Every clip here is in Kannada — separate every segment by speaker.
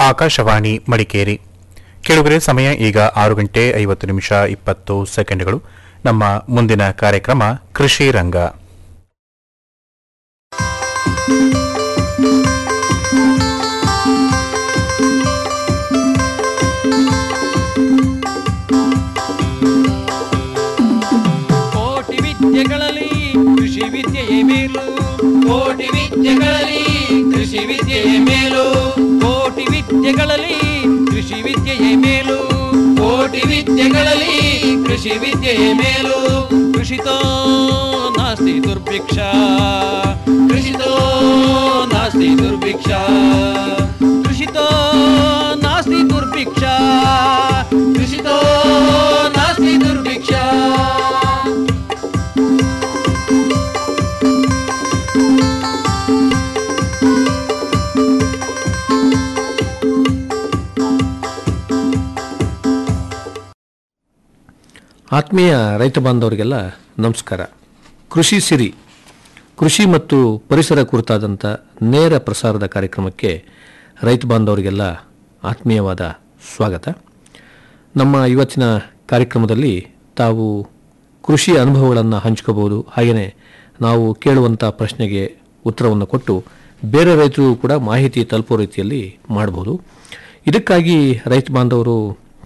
Speaker 1: ಆಕಾಶವಾಣಿ ಮಡಿಕೇರಿ ಕೆಳಗರೆ ಸಮಯ ಈಗ ಆರು ಗಂಟೆ ಐವತ್ತು ನಿಮಿಷ ಇಪ್ಪತ್ತು ಸೆಕೆಂಡ್ಗಳು ನಮ್ಮ ಮುಂದಿನ ಕಾರ್ಯಕ್ರಮ ಕೃಷಿ ರಂಗ
Speaker 2: ಕೋಟಿ ವಿದ್ಯೆಗಳಲ್ಲಿ ಕೃಷಿ ವಿದ್ಯೆಯೇ ಮೇಲು
Speaker 3: ಕೋಟಿ ವಿದ್ಯೆಗಳಲ್ಲಿ ಕೃಷಿ ವಿದ್ಯೆಯ ಮೇಲು
Speaker 2: ಕೋಟಿ ವಿದ್ಯೆಗಳಲ್ಲಿ ಕೃಷಿ ವಿದ್ಯೆಯೇ ಮೇಲು
Speaker 3: ಕೋಟಿ ವಿದ್ಯೆಗಳಲ್ಲಿ ಕೃಷಿ ವಿದ್ಯೆಯ ಮೇಲು
Speaker 2: ಕೃಷಿತೋ ನಾಸ್ತಿ ದುರ್ಭಿಕ್ಷ
Speaker 3: ಕೃಷಿತೋ ನಾಸ್ತಿ ದುರ್ಭಿಕ್ಷ
Speaker 2: ಕೃಷಿತೋ ನಾಸ್ತಿ ದುರ್ಭಿಕ್ಷ
Speaker 3: ಕೃಷಿತೋ ನಾಸ್ತಿ ದುರ್ಭಿಕ್ಷ
Speaker 4: ಆತ್ಮೀಯ ರೈತ ಬಾಂಧವರಿಗೆಲ್ಲ ನಮಸ್ಕಾರ ಕೃಷಿ ಸಿರಿ ಕೃಷಿ ಮತ್ತು ಪರಿಸರ ಕುರಿತಾದಂಥ ನೇರ ಪ್ರಸಾರದ ಕಾರ್ಯಕ್ರಮಕ್ಕೆ ರೈತ ಬಾಂಧವರಿಗೆಲ್ಲ ಆತ್ಮೀಯವಾದ ಸ್ವಾಗತ ನಮ್ಮ ಇವತ್ತಿನ ಕಾರ್ಯಕ್ರಮದಲ್ಲಿ ತಾವು ಕೃಷಿ ಅನುಭವಗಳನ್ನು ಹಂಚ್ಕೋಬೋದು ಹಾಗೆಯೇ ನಾವು ಕೇಳುವಂಥ ಪ್ರಶ್ನೆಗೆ ಉತ್ತರವನ್ನು ಕೊಟ್ಟು ಬೇರೆ ರೈತರು ಕೂಡ ಮಾಹಿತಿ ತಲುಪೋ ರೀತಿಯಲ್ಲಿ ಮಾಡ್ಬೋದು ಇದಕ್ಕಾಗಿ ರೈತ ಬಾಂಧವರು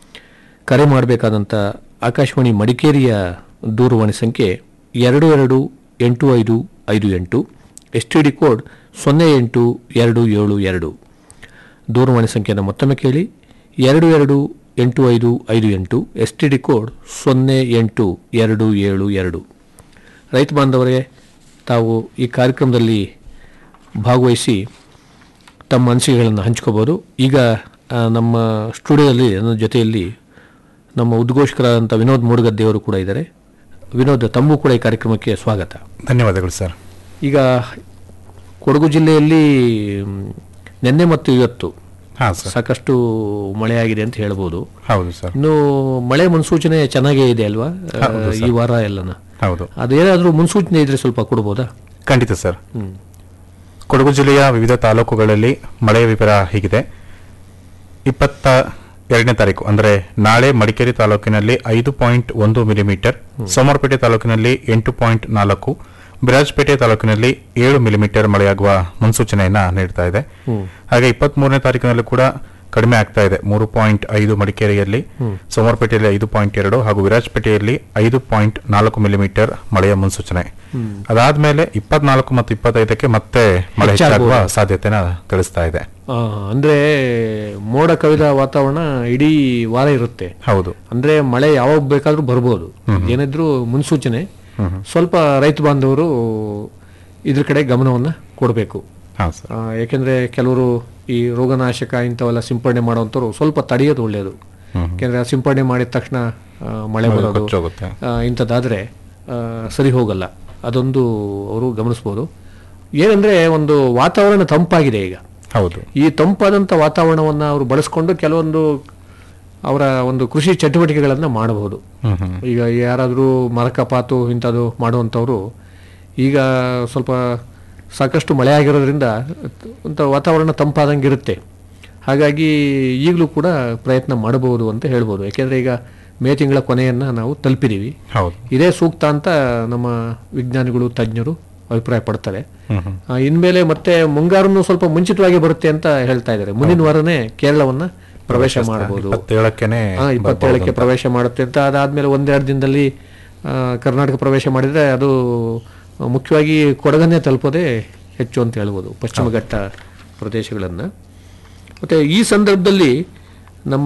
Speaker 4: ಕರೆ ಮಾಡಬೇಕಾದಂಥ ಆಕಾಶವಾಣಿ ಮಡಿಕೇರಿಯ ದೂರವಾಣಿ ಸಂಖ್ಯೆ ಎರಡು ಎರಡು ಎಂಟು ಐದು ಐದು ಎಂಟು ಎಸ್ ಟಿ ಡಿ ಕೋಡ್ ಸೊನ್ನೆ ಎಂಟು ಎರಡು ಏಳು ಎರಡು ದೂರವಾಣಿ ಸಂಖ್ಯೆಯನ್ನು ಮತ್ತೊಮ್ಮೆ ಕೇಳಿ ಎರಡು ಎರಡು ಎಂಟು ಐದು ಐದು ಎಂಟು ಎಸ್ ಟಿ ಡಿ ಕೋಡ್ ಸೊನ್ನೆ ಎಂಟು ಎರಡು ಏಳು ಎರಡು ರೈತ ಬಾಂಧವರೇ ತಾವು ಈ ಕಾರ್ಯಕ್ರಮದಲ್ಲಿ ಭಾಗವಹಿಸಿ ತಮ್ಮ ಅನಿಸಿಕೆಗಳನ್ನು ಹಂಚ್ಕೋಬೋದು ಈಗ ಆ, ನಮ್ಮ ಸ್ಟುಡಿಯೋದಲ್ಲಿ ನನ್ನ ಜೊತೆಯಲ್ಲಿ ನಮ್ಮ ಉದ್ಘೋಷಕರಾದಂಥ ವಿನೋದ್ ಮೂಡುಗದ್ದೆಯವರು ಕೂಡ ಇದ್ದಾರೆ ವಿನೋದ್ ತಮಗೂ ಕೂಡ ಈ ಕಾರ್ಯಕ್ರಮಕ್ಕೆ ಸ್ವಾಗತ
Speaker 1: ಧನ್ಯವಾದಗಳು ಸರ್
Speaker 4: ಈಗ ಕೊಡಗು ಜಿಲ್ಲೆಯಲ್ಲಿ ಮ್, ನಿನ್ನೆ ಮತ್ತು ಇವತ್ತು
Speaker 1: ಹಾಂ ಸರ್
Speaker 4: ಸಾಕಷ್ಟು ಮಳೆಯಾಗಿದೆ ಅಂತ ಹೇಳ್ಬೋದು
Speaker 1: ಹೌದು ಸರ್
Speaker 4: ಇನ್ನು ಮಳೆ ಮುನ್ಸೂಚನೆ ಚೆನ್ನಾಗೇ ಇದೆ ಅಲ್ವಾ ಆ,
Speaker 1: ಹೌದು
Speaker 4: ಈ ವಾರ ಎಲ್ಲನ
Speaker 1: ಹೌದು
Speaker 4: ಅದೇನಾದರೂ ಮುನ್ಸೂಚನೆ ಇದ್ರೆ ಸ್ವಲ್ಪ ಕೊಡ್ಬೋದಾ
Speaker 1: ಖಂಡಿತ ಸರ್ ಕೊಡಗು ಜಿಲ್ಲೆಯ ವಿವಿಧ ತಾಲೂಕುಗಳಲ್ಲಿ ಮಳೆಯ ವಿವರ ಹೀಗಿದೆ ಇಪ್ಪತ್ತ ಎರಡನೇ ತಾರೀಕು ಅಂದರೆ ನಾಳೆ ಮಡಿಕೇರಿ ತಾಲೂಕಿನಲ್ಲಿ ಐದು ಪಾಯಿಂಟ್ ಒಂದು ಮಿಲಿಮೀಟರ್ ಸೋಮವಾರಪೇಟೆ ತಾಲೂಕಿನಲ್ಲಿ ಎಂಟು ಪಾಯಿಂಟ್ ನಾಲ್ಕು ಬಿರಾಜಪೇಟೆ ತಾಲೂಕಿನಲ್ಲಿ ಏಳು ಮಿಲಿಮೀಟರ್ ಮಳೆಯಾಗುವ ಮುನ್ಸೂಚನೆಯನ್ನ ನೀಡ್ತಾ ಇದೆ ಹಾಗೆ ಇಪ್ಪತ್ತ್ ಮೂರನೇ ತಾರೀಕಿನಲ್ಲಿ ಕೂಡ ಕಡಿಮೆ ಆಗ್ತಾ ಇದೆ ಮೂರು ಪಾಯಿಂಟ್ ಐದು ಮಡಿಕೇರಿಯಲ್ಲಿ ಸೋಮವಾರಪೇಟೆಯಲ್ಲಿ ಐದು ಪಾಯಿಂಟ್ ಎರಡು ಹಾಗೂ ವಿರಾಜಪೇಟೆಯಲ್ಲಿ ಐದು ಪಾಯಿಂಟ್ ನಾಲ್ಕು ಮಿಲಿಮೀಟರ್ ಮಳೆಯ ಮುನ್ಸೂಚನೆ ಅದಾದ್ಮೇಲೆ ಇಪ್ಪತ್ನಾಲ್ಕು ಮತ್ತು ಇಪ್ಪತ್ತೈದಕ್ಕೆ ಮತ್ತೆ ಮಳೆ ಹೆಚ್ಚಾಗುವ ಸಾಧ್ಯತೆನ ತಿಳಿಸ್ತಾ ಇದೆ
Speaker 4: ಆ, ಅಂದ್ರೆ ಮೋಡ ಕವಿದ ವಾತಾವರಣ ಇಡೀ ವಾರ ಇರುತ್ತೆ
Speaker 1: ಹೌದು
Speaker 4: ಅಂದ್ರೆ ಮಳೆ ಯಾವಾಗ ಬೇಕಾದ್ರೂ ಬರ್ಬೋದು ಏನಿದ್ರು ಮುನ್ಸೂಚನೆ ಸ್ವಲ್ಪ ರೈತ ಬಾಂಧವರು ಇದ್ರ ಕಡೆ ಗಮನವನ್ನ ಕೊಡಬೇಕು
Speaker 1: ಹಾ ಸರ್
Speaker 4: ಯಾಕೆಂದ್ರೆ ಕೆಲವರು ಈ ರೋಗನಾಶಕ ಇಂಥವೆಲ್ಲ ಸಿಂಪಡಣೆ ಮಾಡುವಂಥವ್ರು ಸ್ವಲ್ಪ ತಡೆಯೋದು ಒಳ್ಳೆಯದು ಯಾಕೆಂದ್ರೆ ಆ ಸಿಂಪಡಣೆ ಮಾಡಿದ ತಕ್ಷಣ ಆ, ಮಳೆ ಬರೋದು
Speaker 1: ಕೊಚ್ಚೋಗುತ್ತೆ.
Speaker 4: ಆ, ಇಂಥದ್ದಾದ್ರೆ ಆ, ಸರಿ ಹೋಗಲ್ಲ ಅದೊಂದು ಅವರು ಗಮನಿಸ್ಬೋದು ಏನಂದ್ರೆ ಒಂದು ವಾತಾವರಣ ತಂಪಾಗಿದೆ ಈಗ
Speaker 1: ಹೌದು
Speaker 4: ಈ ತಂಪಾದಂಥ ವಾತಾವರಣವನ್ನು ಅವರು ಬಳಸ್ಕೊಂಡು ಕೆಲವೊಂದು ಅವರ ಒಂದು ಕೃಷಿ ಚಟುವಟಿಕೆಗಳನ್ನು ಮಾಡಬಹುದು
Speaker 1: ಹ್ಮ್ ಹ್ಮ್
Speaker 4: ಈಗ ಯಾರಾದರೂ ಮರಕಪಾತು ಇಂಥದ್ದು ಮಾಡುವಂಥವ್ರು ಈಗ ಸ್ವಲ್ಪ ಸಾಕಷ್ಟು ಮಳೆ ಆಗಿರೋದ್ರಿಂದ ಒಂಥ ವಾತಾವರಣ ತಂಪಾದಂಗೆ ಇರುತ್ತೆ ಹಾಗಾಗಿ ಈಗಲೂ ಕೂಡ ಪ್ರಯತ್ನ ಮಾಡಬಹುದು ಅಂತ ಹೇಳ್ಬೋದು ಯಾಕೆಂದರೆ ಈಗ ಮೇ ತಿಂಗಳ ಕೊನೆಯನ್ನು ನಾವು ತಲುಪಿದ್ದೀವಿ
Speaker 1: ಹೌದು
Speaker 4: ಇದೇ ಸೂಕ್ತ ಅಂತ ನಮ್ಮ ವಿಜ್ಞಾನಿಗಳು ತಜ್ಞರು ಅಭಿಪ್ರಾಯ ಪಡ್ತಾರೆ
Speaker 1: ಹ್ಮ್ ಹ್ಮ್
Speaker 4: ಆ, ಇನ್ಮೇಲೆ ಮತ್ತೆ ಮುಂಗಾರನ್ನು ಸ್ವಲ್ಪ ಮುಂಚಿತವಾಗಿ ಬರುತ್ತೆ ಅಂತ ಹೇಳ್ತಾ ಇದ್ದಾರೆ ಮುಂದಿನ ವಾರನೇ ಕೇರಳವನ್ನ ಪ್ರವೇಶ ಮಾಡಬಹುದು
Speaker 1: ಇಪ್ಪತ್ತೇಳಕ್ಕೆನೆ
Speaker 4: ಇಪ್ಪತ್ತೇಳಕ್ಕೆ ಪ್ರವೇಶ ಮಾಡುತ್ತೆ ಅಂತ ಅದಾದ್ಮೇಲೆ ಒಂದೆರಡು ದಿನದಲ್ಲಿ ಆ, ಕರ್ನಾಟಕ ಪ್ರವೇಶ ಮಾಡಿದ್ರೆ ಅದು ಮುಖ್ಯವಾಗಿ ಕೊಡಗನ್ನೇ ತಲುಪೋದೇ ಹೆಚ್ಚು ಅಂತ ಹೇಳ್ಬೋದು ಪಶ್ಚಿಮ ಘಟ್ಟ ಪ್ರದೇಶಗಳನ್ನು ಮತ್ತು ಈ ಸಂದರ್ಭದಲ್ಲಿ ನಮ್ಮ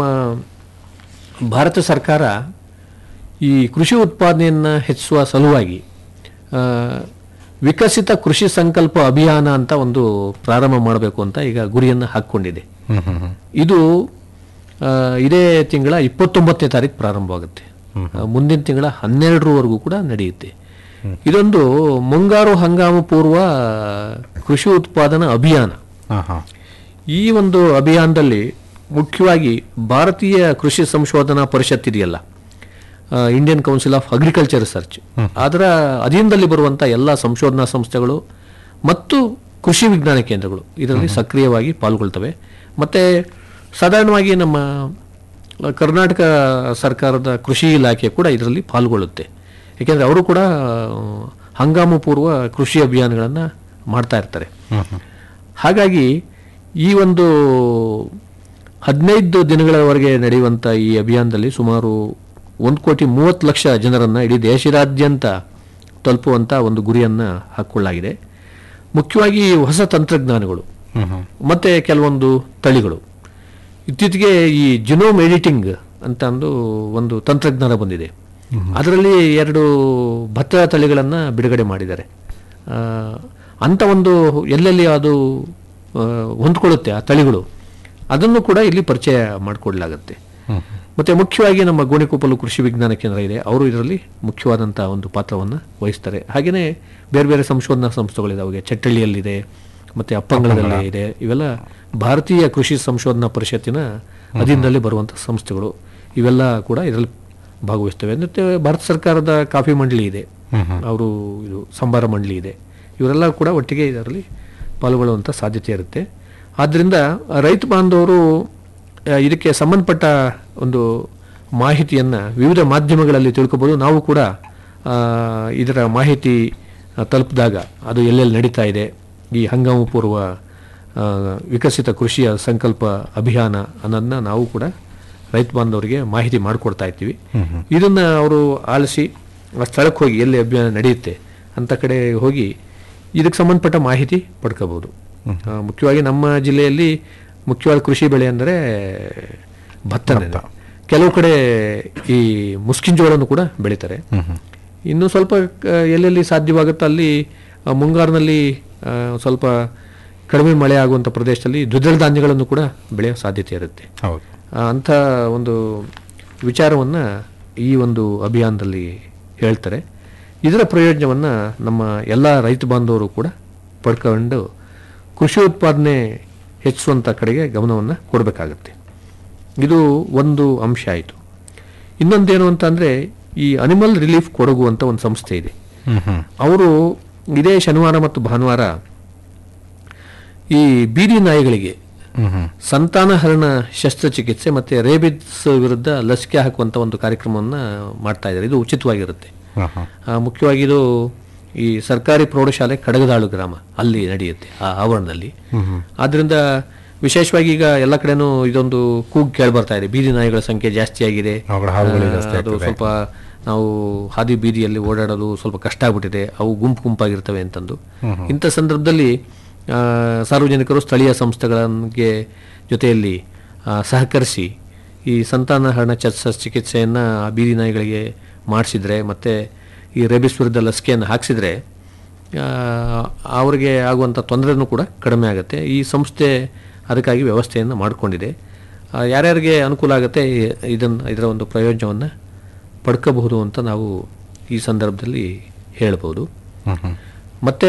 Speaker 4: ಭಾರತ ಸರ್ಕಾರ ಈ ಕೃಷಿ ಉತ್ಪಾದನೆಯನ್ನು ಹೆಚ್ಚಿಸುವ ಸಲುವಾಗಿ ಆ, ವಿಕಸಿತ ಕೃಷಿ ಸಂಕಲ್ಪ ಅಭಿಯಾನ ಅಂತ ಒಂದು ಪ್ರಾರಂಭ ಮಾಡಬೇಕು ಅಂತ ಈಗ ಗುರಿಯನ್ನು ಹಾಕ್ಕೊಂಡಿದೆ
Speaker 1: ಹ್ಮ್ ಹ್ಮ್ ಹ್ಮ್
Speaker 4: ಇದು ಆ, ಇದೇ ತಿಂಗಳ ಇಪ್ಪತ್ತೊಂಬತ್ತನೇ ತಾರೀಕು ಪ್ರಾರಂಭವಾಗುತ್ತೆ ಆ, ಮುಂದಿನ ತಿಂಗಳ ಹನ್ನೆರಡರವರೆಗೂ ಕೂಡ ನಡೆಯುತ್ತೆ ಇದೊಂದು ಮುಂಗಾರು ಹಂಗಾಮು ಪೂರ್ವ ಕೃಷಿ ಉತ್ಪಾದನಾ ಅಭಿಯಾನ
Speaker 1: ಹಾ ಹಾ
Speaker 4: ಈ ಒಂದು ಅಭಿಯಾನದಲ್ಲಿ ಮುಖ್ಯವಾಗಿ ಭಾರತೀಯ ಕೃಷಿ ಸಂಶೋಧನಾ ಪರಿಷತ್ ಇದೆಯಲ್ಲ Indian council of agriculture research ಅದರ ಅಧೀನದಲ್ಲಿ ಬರುವಂಥ ಎಲ್ಲ ಸಂಶೋಧನಾ ಸಂಸ್ಥೆಗಳು ಮತ್ತು ಕೃಷಿ ವಿಜ್ಞಾನ ಕೇಂದ್ರಗಳು ಇದರಲ್ಲಿ ಸಕ್ರಿಯವಾಗಿ ಪಾಲ್ಗೊಳ್ತವೆ ಮತ್ತು ಸಾಧಾರಣವಾಗಿ ನಮ್ಮ ಕರ್ನಾಟಕ ಸರ್ಕಾರದ ಕೃಷಿ ಇಲಾಖೆ ಕೂಡ ಇದರಲ್ಲಿ ಪಾಲ್ಗೊಳ್ಳುತ್ತೆ ಏಕೆಂದರೆ ಅವರು ಕೂಡ ಹಂಗಾಮು ಪೂರ್ವ ಕೃಷಿ ಅಭಿಯಾನಗಳನ್ನು ಮಾಡ್ತಾ ಇರ್ತಾರೆ ಹಾಗಾಗಿ ಈ ಒಂದು ಹದಿನೈದು ದಿನಗಳವರೆಗೆ ನಡೆಯುವಂಥ ಈ ಅಭಿಯಾನದಲ್ಲಿ ಸುಮಾರು ಒಂದು ಕೋಟಿ ಮೂವತ್ತು ಲಕ್ಷ ಜನರನ್ನು ಇಡೀ ದೇಶದಾದ್ಯಂತ ತಲುಪುವಂಥ ಒಂದು ಗುರಿಯನ್ನು ಹಾಕ್ಕೊಳ್ಳಾಗಿದೆ ಮುಖ್ಯವಾಗಿ ಹೊಸ ತಂತ್ರಜ್ಞಾನಗಳು ಮತ್ತು ಕೆಲವೊಂದು ತಳಿಗಳು ಇತ್ತೀಚೆಗೆ ಈ ಜಿನೋಮ್ ಎಡಿಟಿಂಗ್ ಅಂತ ಅಂದು ಒಂದು ತಂತ್ರಜ್ಞಾನ ಬಂದಿದೆ ಅದರಲ್ಲಿ ಎರಡು ಭತ್ತ ತಳಿಗಳನ್ನು ಬಿಡುಗಡೆ ಮಾಡಿದ್ದಾರೆ ಆ, ಅಂಥ ಒಂದು ಎಲ್ಲೆಲ್ಲಿ ಅದು ಆ, ಹೊಂದ್ಕೊಳ್ಳುತ್ತೆ ಆ ತಳಿಗಳು ಅದನ್ನು ಕೂಡ ಇಲ್ಲಿ ಪರಿಚಯ ಮಾಡಿಕೊಡ್ಲಾಗತ್ತೆ ಮತ್ತು ಮುಖ್ಯವಾಗಿ ನಮ್ಮ ಗೋಣಿಕೊಪ್ಪಲು ಕೃಷಿ ವಿಜ್ಞಾನ ಕೇಂದ್ರ ಇದೆ ಅವರು ಇದರಲ್ಲಿ ಮುಖ್ಯವಾದಂಥ ಒಂದು ಪಾತ್ರವನ್ನು ವಹಿಸ್ತಾರೆ ಹಾಗೆಯೇ ಬೇರೆ ಬೇರೆ ಸಂಶೋಧನಾ ಸಂಸ್ಥೆಗಳಿದಾವೆ ಚಟ್ಟಳ್ಳಿಯಲ್ಲಿದೆ ಮತ್ತು ಅಪ್ಪಂಗಳದಲ್ಲಿ ಇದೆ ಇವೆಲ್ಲ ಭಾರತೀಯ ಕೃಷಿ ಸಂಶೋಧನಾ ಪರಿಷತ್ತಿನ ಅಧೀನದಲ್ಲಿ ಬರುವಂಥ ಸಂಸ್ಥೆಗಳು ಇವೆಲ್ಲ ಕೂಡ ಇದರಲ್ಲಿ ಭಾಗವಹಿಸ್ತವೆ ಮತ್ತು ಭಾರತ ಸರ್ಕಾರದ ಕಾಫಿ ಮಂಡಳಿ ಇದೆ ಅವರು ಇದು ಸಂಬಾರ ಮಂಡಳಿ ಇದೆ ಇವರೆಲ್ಲ ಕೂಡ ಒಟ್ಟಿಗೆ ಇದರಲ್ಲಿ ಪಾಲ್ಗೊಳ್ಳುವಂಥ ಸಾಧ್ಯತೆ ಇರುತ್ತೆ ಆದ್ದರಿಂದ ರೈತ ಬಾಂಧವರು ಆ, ಇದಕ್ಕೆ ಸಂಬಂಧಪಟ್ಟ ಒಂದು ಮಾಹಿತಿಯನ್ನು ವಿವಿಧ ಮಾಧ್ಯಮಗಳಲ್ಲಿ ತಿಳ್ಕೊಬೋದು ನಾವು ಕೂಡ ಆ, ಇದರ ಮಾಹಿತಿ ಆ, ತಲುಪಿದಾಗ ಅದು ಎಲ್ಲೆಲ್ಲಿ ನಡೀತಾ ಇದೆ ಈ ಹಂಗಾಮು ಪೂರ್ವ ಆ, ವಿಕಸಿತ ಕೃಷಿಯ ಸಂಕಲ್ಪ ಅಭಿಯಾನ ಅನ್ನೋದನ್ನ ನಾವು ಕೂಡ ರೈತ ಬಾಂಧವರಿಗೆ ಮಾಹಿತಿ ಮಾಡಿಕೊಡ್ತಾ ಇರ್ತೀವಿ ಇದನ್ನ ಅವರು ಆಲಿಸಿ ಆ ಸ್ಥಳಕ್ಕೆ ಹೋಗಿ ಎಲ್ಲಿ ಅಭಿಯಾನ ನಡೆಯುತ್ತೆ ಅಂತ ಕಡೆ ಹೋಗಿ ಇದಕ್ಕೆ ಸಂಬಂಧಪಟ್ಟ ಮಾಹಿತಿ ಪಡ್ಕೋಬಹುದು ಆ, ಮುಖ್ಯವಾಗಿ ನಮ್ಮ ಜಿಲ್ಲೆಯಲ್ಲಿ ಮುಖ್ಯವಾದ ಕೃಷಿ ಬೆಳೆ ಅಂದರೆ ಭತ್ತನೇ ಕೆಲವು ಕಡೆ ಈ ಮುಸ್ಕಿನ್ ಜೋಳವನ್ನು ಕೂಡ ಬೆಳೀತಾರೆ ಇನ್ನು ಸ್ವಲ್ಪ ಕ- ಎಲ್ಲೆಲ್ಲಿ ಸಾಧ್ಯವಾಗುತ್ತೋ ಅಲ್ಲಿ ಆ, ಮುಂಗಾರಿನಲ್ಲಿ ಆ, ಸ್ವಲ್ಪ ಕಡಿಮೆ ಮಳೆ ಆಗುವಂಥ ಪ್ರದೇಶದಲ್ಲಿ ದ್ವಿದಳ ಧಾನ್ಯಗಳನ್ನು ಕೂಡ ಬೆಳೆಯೋ ಸಾಧ್ಯತೆ ಇರುತ್ತೆ
Speaker 1: ಹೌದು
Speaker 4: ಆ, ಅಂಥ ಒಂದು ವಿಚಾರವನ್ನು ಈ ಒಂದು ಅಭಿಯಾನದಲ್ಲಿ ಹೇಳ್ತಾರೆ ಇದರ ಪ್ರಯೋಜನವನ್ನು ನಮ್ಮ ಎಲ್ಲ ರೈತ ಬಾಂಧವರು ಕೂಡ ಪಡ್ಕೊಂಡು ಕೃಷಿ ಉತ್ಪಾದನೆ ಹೆಚ್ಚಿಸುವಂಥ ಕಡೆಗೆ ಗಮನವನ್ನು ಕೊಡಬೇಕಾಗತ್ತೆ ಇದು ಒಂದು ಅಂಶ ಆಯಿತು ಇನ್ನೊಂದೇನು ಅಂತ ಅಂದರೆ ಈ ಅನಿಮಲ್ ರಿಲೀಫ್ ಕೊಡಗು ಅಂತ ಒಂದು ಸಂಸ್ಥೆ ಇದೆ
Speaker 1: ಹ್ಮ್ ಹ್ಮ್
Speaker 4: ಅವರು ಇದೇ ಶನಿವಾರ ಮತ್ತು ಭಾನುವಾರ ಈ ಬೀದಿ ನಾಯಿಗಳಿಗೆ
Speaker 1: ಹ್ಮ್ ಹ್ಮ್
Speaker 4: ಸಂತಾನಹರಣ ಶಸ್ತ್ರಚಿಕಿತ್ಸೆ ಮತ್ತು ರೇಬಿಸ್ ವಿರುದ್ಧ ಲಸಿಕೆ ಹಾಕುವಂಥ ಒಂದು ಕಾರ್ಯಕ್ರಮವನ್ನು ಮಾಡ್ತಾ ಇದ್ದಾರೆ ಇದು ಉಚಿತವಾಗಿರುತ್ತೆ
Speaker 1: ಹಾ, ಹಾ.
Speaker 4: ಆ, ಮುಖ್ಯವಾಗಿ ಇದು ಈ ಸರ್ಕಾರಿ ಪ್ರೌಢಶಾಲೆ ಕಡಗದಾಳು ಗ್ರಾಮ ಅಲ್ಲಿ ನಡೆಯುತ್ತೆ ಆ ಆವರಣದಲ್ಲಿ ಆದ್ದರಿಂದ ವಿಶೇಷವಾಗಿ ಈಗ ಎಲ್ಲ ಕಡೆನೂ ಇದೊಂದು ಕೂಗು ಕೇಳಿ ಬರ್ತಾ ಇದೆ ಬೀದಿ ನಾಯಿಗಳ ಸಂಖ್ಯೆ ಜಾಸ್ತಿ ಆಗಿದೆ
Speaker 1: ಅವುಗಳ ಹಾವಳಿ
Speaker 4: ಆ,
Speaker 1: ಜಾಸ್ತಿ
Speaker 4: ಅದು
Speaker 1: ಆಗ್ತದೆ.
Speaker 4: ಸ್ವಲ್ಪ ನಾವು ಹಾದಿ ಬೀದಿಯಲ್ಲಿ ಓಡಾಡೋದು ಸ್ವಲ್ಪ ಕಷ್ಟ ಆಗ್ಬಿಟ್ಟಿದೆ ಅವು ಗುಂಪು ಗುಂಪಾಗಿರ್ತವೆ ಅಂತಂದು ಇಂಥ ಸಂದರ್ಭದಲ್ಲಿ ಆ, ಸಾರ್ವಜನಿಕರು ಸ್ಥಳೀಯ ಸಂಸ್ಥೆಗಳಿಗೆ ಜೊತೆಯಲ್ಲಿ ಆ, ಸಹಕರಿಸಿ ಈ ಸಂತಾನಹರಣ ಚ ಚಿಕಿತ್ಸೆಯನ್ನು ಬೀದಿ ನಾಯಿಗಳಿಗೆ ಮಾಡಿಸಿದ್ರೆ ಮತ್ತು ಈ ರೇಬಿಸ್ ವಿರುದ್ಧ ಲಸಿಕೆಯನ್ನು ಹಾಕಿಸಿದ್ರೆ ಅವರಿಗೆ ಆಗುವಂಥ ತೊಂದರೆನೂ ಕೂಡ ಕಡಿಮೆ ಆಗುತ್ತೆ ಈ ಸಂಸ್ಥೆ ಅದಕ್ಕಾಗಿ ವ್ಯವಸ್ಥೆಯನ್ನು ಮಾಡಿಕೊಂಡಿದೆ ಆ, ಯಾರ್ಯಾರಿಗೆ ಅನುಕೂಲ ಆಗುತ್ತೆ ಇದನ್ನು ಇದರ ಒಂದು ಪ್ರಯೋಜನವನ್ನು ಪಡ್ಕೋಬಹುದು ಅಂತ ನಾವು ಈ ಸಂದರ್ಭದಲ್ಲಿ ಹೇಳ್ಬೋದು
Speaker 1: ಹ್ಮ್ ಹ್ಮ್
Speaker 4: ಮತ್ತೆ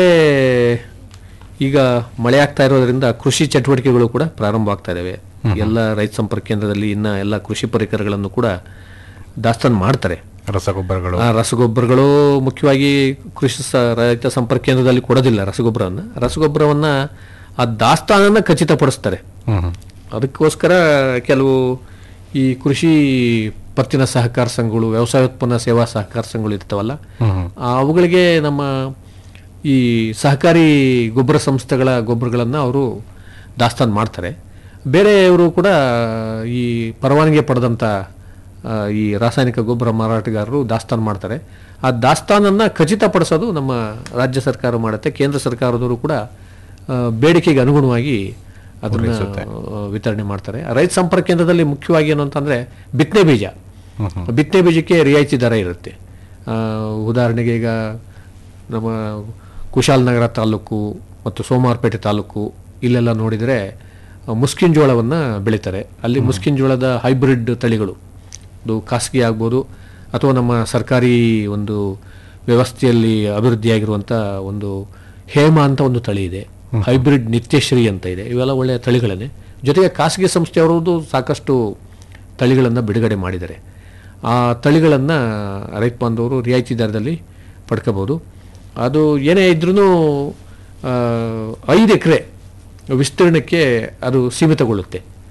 Speaker 4: ಈಗ ಮಳೆ ಆಗ್ತಾ ಇರೋದ್ರಿಂದ ಕೃಷಿ ಚಟುವಟಿಕೆಗಳು ಕೂಡ ಪ್ರಾರಂಭ ಆಗ್ತಾ ಇದ್ದಾವೆ ಎಲ್ಲ ರೈತ ಸಂಪರ್ಕ ಕೇಂದ್ರದಲ್ಲಿ ಇನ್ನ ಎಲ್ಲ ಕೃಷಿ ಪರಿಕರಗಳನ್ನು ಕೂಡ ದಾಸ್ತಾನು ಮಾಡ್ತಾರೆ
Speaker 1: ರಸಗೊಬ್ಬರಗಳು
Speaker 4: ಆ ರಸಗೊಬ್ಬರಗಳು ಮುಖ್ಯವಾಗಿ ಕೃಷಿ ಸ- ರೈತ ಸಂಪರ್ಕ ಕೇಂದ್ರದಲ್ಲಿ ಕೊಡೋದಿಲ್ಲ ರಸಗೊಬ್ಬರವನ್ನು ರಸಗೊಬ್ಬರವನ್ನು ಆ ದಾಸ್ತಾನನ್ನು ಖಚಿತಪಡಿಸ್ತಾರೆ
Speaker 1: ಹ್ಮ್ ಹ್ಮ್
Speaker 4: ಅದಕ್ಕೋಸ್ಕರ ಕೆಲವು ಈ ಕೃಷಿ ಪತ್ತಿನ ಸಹಕಾರ ಸಂಘಗಳು ವ್ಯವಸಾಯೋತ್ಪನ್ನ ಸೇವಾ ಸಹಕಾರ ಸಂಘಗಳು ಇರ್ತಾವಲ್ಲ ಆ, ಅವುಗಳಿಗೆ ನಮ್ಮ ಈ ಸಹಕಾರಿ ಗೊಬ್ಬರ ಸಂಸ್ಥೆಗಳ ಗೊಬ್ಬರಗಳನ್ನು ಅವರು ದಾಸ್ತಾನು ಮಾಡ್ತಾರೆ ಬೇರೆಯವರು ಕೂಡ ಈ ಪರವಾನಗಿ ಪಡೆದಂಥ ಆ, ಈ ರಾಸಾಯನಿಕ ಗೊಬ್ಬರ ಮಾರಾಟಗಾರರು ದಾಸ್ತಾನು ಮಾಡ್ತಾರೆ ಆ ದಾಸ್ತಾನನ್ನು ಖಚಿತಪಡಿಸೋದು ನಮ್ಮ ರಾಜ್ಯ ಸರ್ಕಾರ ಮಾಡುತ್ತೆ ಕೇಂದ್ರ ಸರ್ಕಾರದವರು ಕೂಡ ಆ, ಬೇಡಿಕೆಗೆ ಅನುಗುಣವಾಗಿ ಅದನ್ನ ಆ, ವಿತರಣೆ ಮಾಡ್ತಾರೆ ರೈತ ಸಂಪರ್ಕ ಕೇಂದ್ರದಲ್ಲಿ ಮುಖ್ಯವಾಗಿ ಏನು ಅಂತಂದ್ರೆ ಬಿತ್ತನೆ ಬೀಜ ಬಿತ್ತನೆ ಬೀಜಕ್ಕೆ ರಿಯಾಯಿತಿ ದರ ಇರುತ್ತೆ ಆ, ಉದಾಹರಣೆಗೆ ಈಗ ನಮ್ಮ ಕುಶಾಲನಗರ ತಾಲೂಕು ಮತ್ತು ಸೋಮವಾರಪೇಟೆ ತಾಲೂಕು ಇಲ್ಲೆಲ್ಲ ನೋಡಿದರೆ ಆ, ಮುಸ್ಕಿನ್ ಜೋಳವನ್ನು ಬೆಳೀತಾರೆ ಅಲ್ಲಿ ಮುಸ್ಕಿನ್ ಜೋಳದ ಹೈಬ್ರಿಡ್ ತಳಿಗಳು ಅದು ಖಾಸಗಿ ಆಗ್ಬೋದು ಅಥವಾ ನಮ್ಮ ಸರ್ಕಾರಿ ಒಂದು ವ್ಯವಸ್ಥೆಯಲ್ಲಿ ಅಭಿವೃದ್ಧಿಯಾಗಿರುವಂಥ ಒಂದು ಹೇಮ ಅಂತ ಒಂದು ತಳಿ ಇದೆ ಹೈಬ್ರಿಡ್ ನಿತ್ಯಶ್ರೀ ಅಂತ ಇದೆ ಇವೆಲ್ಲ ಒಳ್ಳೆಯ ತಳಿಗಳನ್ನೇ ಜೊತೆಗೆ ಖಾಸಗಿ ಸಂಸ್ಥೆಯವರದ್ದು ಸಾಕಷ್ಟು ತಳಿಗಳನ್ನು ಬಿಡುಗಡೆ ಮಾಡಿದ್ದಾರೆ ಆ ತಳಿಗಳನ್ನು ರೈತ ಬಾಂಧವರು ರಿಯಾಯಿತಿ ದರದಲ್ಲಿ ಪಡ್ಕೋಬೋದು ಅದು ಏನೇ ಇದ್ರೂ ಐದು ಎಕರೆ ವಿಸ್ತೀರ್ಣಕ್ಕೆ ಅದು ಸೀಮಿತಗೊಳ್ಳುತ್ತೆ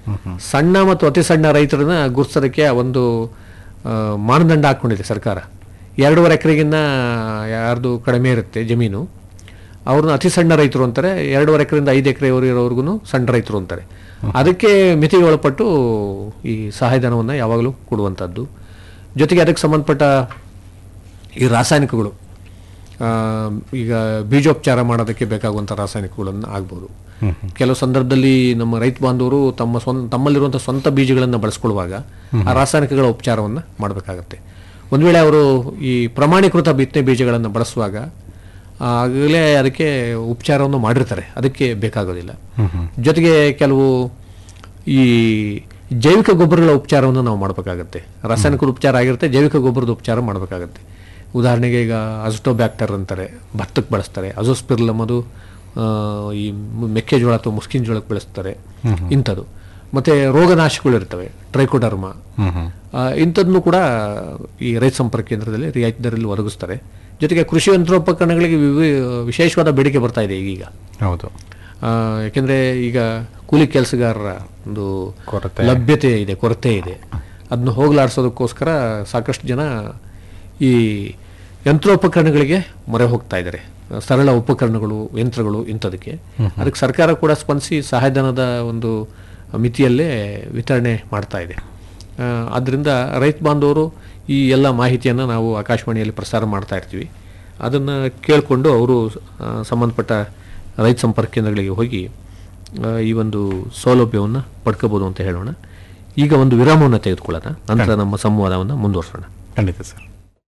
Speaker 4: ಸಣ್ಣ ಮತ್ತು ಅತಿ ಸಣ್ಣ ರೈತರನ್ನ ಗುರುತಿಸೋದಕ್ಕೆ ಒಂದು ಆ, ಮಾನದಂಡ ಹಾಕ್ಕೊಂಡಿದೆ ಸರ್ಕಾರ ಎರಡೂವರೆ ಎಕರೆಗಿನ್ನ ಯಾರ್ದು ಕಡಿಮೆ ಇರುತ್ತೆ ಜಮೀನು ಅವ್ರನ್ನ ಅತಿ ಸಣ್ಣ ರೈತರು ಅಂತಾರೆ ಎರಡೂವರೆ ಎಕರೆಯಿಂದ ಐದು ಎಕರೆವರೆಗೆ ಇರೋರ್ಗು ಸಣ್ಣ ರೈತರು ಅಂತಾರೆ ಅದಕ್ಕೆ ಮಿತಿಗೆ ಒಳಪಟ್ಟು ಈ ಸಹಾಯಧನವನ್ನು ಯಾವಾಗಲೂ ಕೊಡುವಂಥದ್ದು ಜೊತೆಗೆ ಅದಕ್ಕೆ ಸಂಬಂಧಪಟ್ಟ ಈ ರಾಸಾಯನಿಕಗಳು ಆ, ಈಗ ಬೀಜೋಪಚಾರ ಮಾಡೋದಕ್ಕೆ ಬೇಕಾಗುವಂಥ ರಾಸಾಯನಿಕಗಳನ್ನು ಆಗ್ಬೋದು ಕೆಲವು ಸಂದರ್ಭದಲ್ಲಿ ನಮ್ಮ ರೈತ ಬಾಂಧವರು ತಮ್ಮ ಸ್ವಂತ ತಮ್ಮಲ್ಲಿರುವಂಥ ಸ್ವಂತ ಬೀಜಗಳನ್ನು ಬಳಸ್ಕೊಳ್ಳುವಾಗ ಆ ರಾಸಾಯನಿಕಗಳ ಉಪಚಾರವನ್ನು ಮಾಡಬೇಕಾಗತ್ತೆ ಒಂದು ವೇಳೆ ಅವರು ಈ ಪ್ರಮಾಣೀಕೃತ ಬಿತ್ತನೆ ಬೀಜಗಳನ್ನು ಬಳಸುವಾಗ ಆಗಲೇ ಅದಕ್ಕೆ ಉಪಚಾರವನ್ನು ಮಾಡಿರ್ತಾರೆ ಅದಕ್ಕೆ ಬೇಕಾಗೋದಿಲ್ಲ ಜೊತೆಗೆ ಕೆಲವು ಈ ಜೈವಿಕ ಗೊಬ್ಬರಗಳ ಉಪಚಾರವನ್ನು ನಾವು ಮಾಡಬೇಕಾಗತ್ತೆ ರಾಸಾಯನಿಕ ಉಪಚಾರ ಆಗಿರುತ್ತೆ ಜೈವಿಕ ಗೊಬ್ಬರದ ಉಪಚಾರ ಮಾಡಬೇಕಾಗತ್ತೆ ಉದಾಹರಣೆಗೆ ಈಗ ಅಜೋಟೋಬ್ಯಾಕ್ಟರ್ ಅಂತಾರೆ ಭತ್ತಕ್ಕೆ ಬಳಸ್ತಾರೆ ಅಜೋಸ್ಪಿರ್ಲಮ್ ಅದು ಆ, ಈ ಮು- ಮೆಕ್ಕೆಜೋಳ ಅಥವಾ ಮುಸ್ಕಿನ ಜೋಳಕ್ಕೆ ಬೆಳೆಸ್ತಾರೆ ಇಂಥದ್ದು ಮತ್ತೆ ರೋಗನಾಶಕಗಳು ಇರ್ತವೆ ಟ್ರೈಕೋಡರ್ಮ ಇಂಥದ್ದನ್ನು ಕೂಡ ಈ ರೈತ ಸಂಪರ್ಕ ಕೇಂದ್ರದಲ್ಲಿ ರಿಯಾಯಿತಿ ದರದಲ್ಲಿ ಒದಗಿಸ್ತಾರೆ ಜೊತೆಗೆ ಕೃಷಿ ಯಂತ್ರೋಪಕರಣಗಳಿಗೆ ವಿವಿ- ವಿಶೇಷವಾದ ಬೇಡಿಕೆ ಬರ್ತಾ ಇದೆ ಈಗೀಗ
Speaker 1: ಹೌದು
Speaker 4: ಆ, ಯಾಕೆಂದ್ರೆ ಈಗ ಕೂಲಿ ಕೆಲಸಗಾರರ ಒಂದು
Speaker 1: ಕೊರತೆ.
Speaker 4: ಲಭ್ಯತೆ ಇದೆ ಕೊರತೆ ಇದೆ ಅದನ್ನು ಹೋಗಲಾಡಿಸೋದಕ್ಕೋಸ್ಕರ ಸಾಕಷ್ಟು ಜನ ಈ ಯಂತ್ರೋಪಕರಣಗಳಿಗೆ ಮೊರೆ ಹೋಗ್ತಾ ಇದ್ದಾರೆ ಸರಳ ಉಪಕರಣಗಳು ಯಂತ್ರಗಳು ಇಂಥದಕ್ಕೆ ಅದಕ್ಕೆ ಸರ್ಕಾರ ಕೂಡ ಸ್ಪಂದಿಸಿ ಸಹಾಯಧನದ ಒಂದು ಮಿತಿಯಲ್ಲೇ ವಿತರಣೆ ಮಾಡ್ತಾ ಇದೆ ಆ, ಆದ್ದರಿಂದ ರೈತ ಬಾಂಧವರು ಈ ಎಲ್ಲ ಮಾಹಿತಿಯನ್ನು ನಾವು ಆಕಾಶವಾಣಿಯಲ್ಲಿ ಪ್ರಸಾರ ಮಾಡ್ತಾ ಇರ್ತೀವಿ ಅದನ್ನು ಕೇಳಿಕೊಂಡು ಅವರು ಆ, ಸಂಬಂಧಪಟ್ಟ ರೈತ ಸಂಪರ್ಕ ಕೇಂದ್ರಗಳಿಗೆ ಹೋಗಿ ಆ, ಈ ಒಂದು ಸೌಲಭ್ಯವನ್ನು ಪಡ್ಕೋಬೋದು ಅಂತ ಹೇಳೋಣ ಈಗ ಒಂದು ವಿರಾಮವನ್ನು ತೆಗೆದುಕೊಳ್ಳೋಣ ನಂತರ ನಮ್ಮ ಸಂವಾದವನ್ನು ಮುಂದುವರಿಸೋಣ
Speaker 1: ಖಂಡಿತ ಸರ್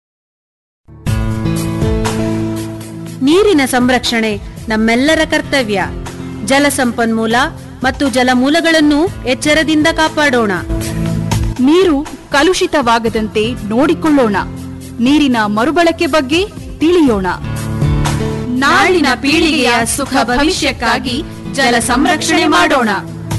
Speaker 5: ನೀರಿನ ಸಂರಕ್ಷಣೆ ನಮ್ಮೆಲ್ಲರ ಕರ್ತವ್ಯ ಜಲ ಸಂಪನ್ಮೂಲ ಮತ್ತು ಜಲಮೂಲಗಳನ್ನು ಎಚ್ಚರದಿಂದ ಕಾಪಾಡೋಣ
Speaker 6: ನೀರು ಕಲುಷಿತವಾಗದಂತೆ ನೋಡಿಕೊಳ್ಳೋಣ ನೀರಿನ ಮರುಬಳಕೆ ಬಗ್ಗೆ ತಿಳಿಯೋಣ ನಾಳಿನ ಪೀಳಿಗೆಯ ಸುಖ ಭವಿಷ್ಯಕ್ಕಾಗಿ ಜಲ ಸಂರಕ್ಷಣೆ ಮಾಡೋಣ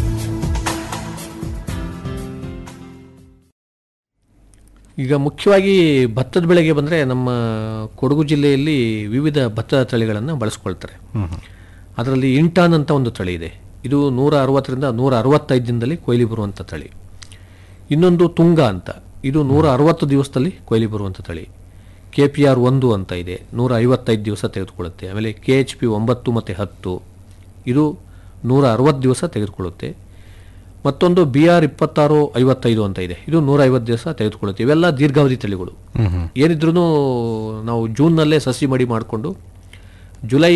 Speaker 4: ಈಗ ಮುಖ್ಯವಾಗಿ ಭತ್ತದ ಬೆಳೆಗೆ ಬಂದರೆ ನಮ್ಮ ಕೊಡಗು ಜಿಲ್ಲೆಯಲ್ಲಿ ವಿವಿಧ ಭತ್ತದ ತಳಿಗಳನ್ನು ಬಳಸ್ಕೊಳ್ತಾರೆ ಅದರಲ್ಲಿ ಇಂಟಾನ್ ಅಂತ ಒಂದು ತಳಿ ಇದೆ ಇದು ನೂರ ಅರವತ್ತರಿಂದ ನೂರ ಅರವತ್ತೈದು ದಿನದಲ್ಲಿ ಕೊಯ್ಲಿ ಬರುವಂಥ ತಳಿ ಇನ್ನೊಂದು ತುಂಗ ಅಂತ ಇದು ನೂರ ಅರವತ್ತು ದಿವಸದಲ್ಲಿ ಕೊಯ್ಲಿ ಬರುವಂಥ ತಳಿ ಕೆ ಪಿ ಆರ್ ಒಂದು ಅಂತ ಇದೆ ನೂರ ಐವತ್ತೈದು ದಿವಸ ತೆಗೆದುಕೊಳ್ಳುತ್ತೆ ಆಮೇಲೆ ಕೆ ಎಚ್ ಪಿ ಒಂಬತ್ತು ಮತ್ತು ಹತ್ತು ಇದು ನೂರ ಅರವತ್ತು ದಿವಸ ತೆಗೆದುಕೊಳ್ಳುತ್ತೆ ಮತ್ತೊಂದು ಬಿ ಆರ್ ಇಪ್ಪತ್ತಾರು ಐವತ್ತೈದು ಅಂತ ಇದೆ ಇದು ನೂರ ಐವತ್ತು ದಿವಸ ತೆಗೆದುಕೊಳ್ಳುತ್ತೆ ಇವೆಲ್ಲ ದೀರ್ಘಾವಧಿ ತಳಿಗಳು ಏನಿದ್ರೂ ನಾವು ಜೂನ್ನಲ್ಲೇ ಸಸಿ ಮಡಿ ಮಾಡಿಕೊಂಡು ಜುಲೈ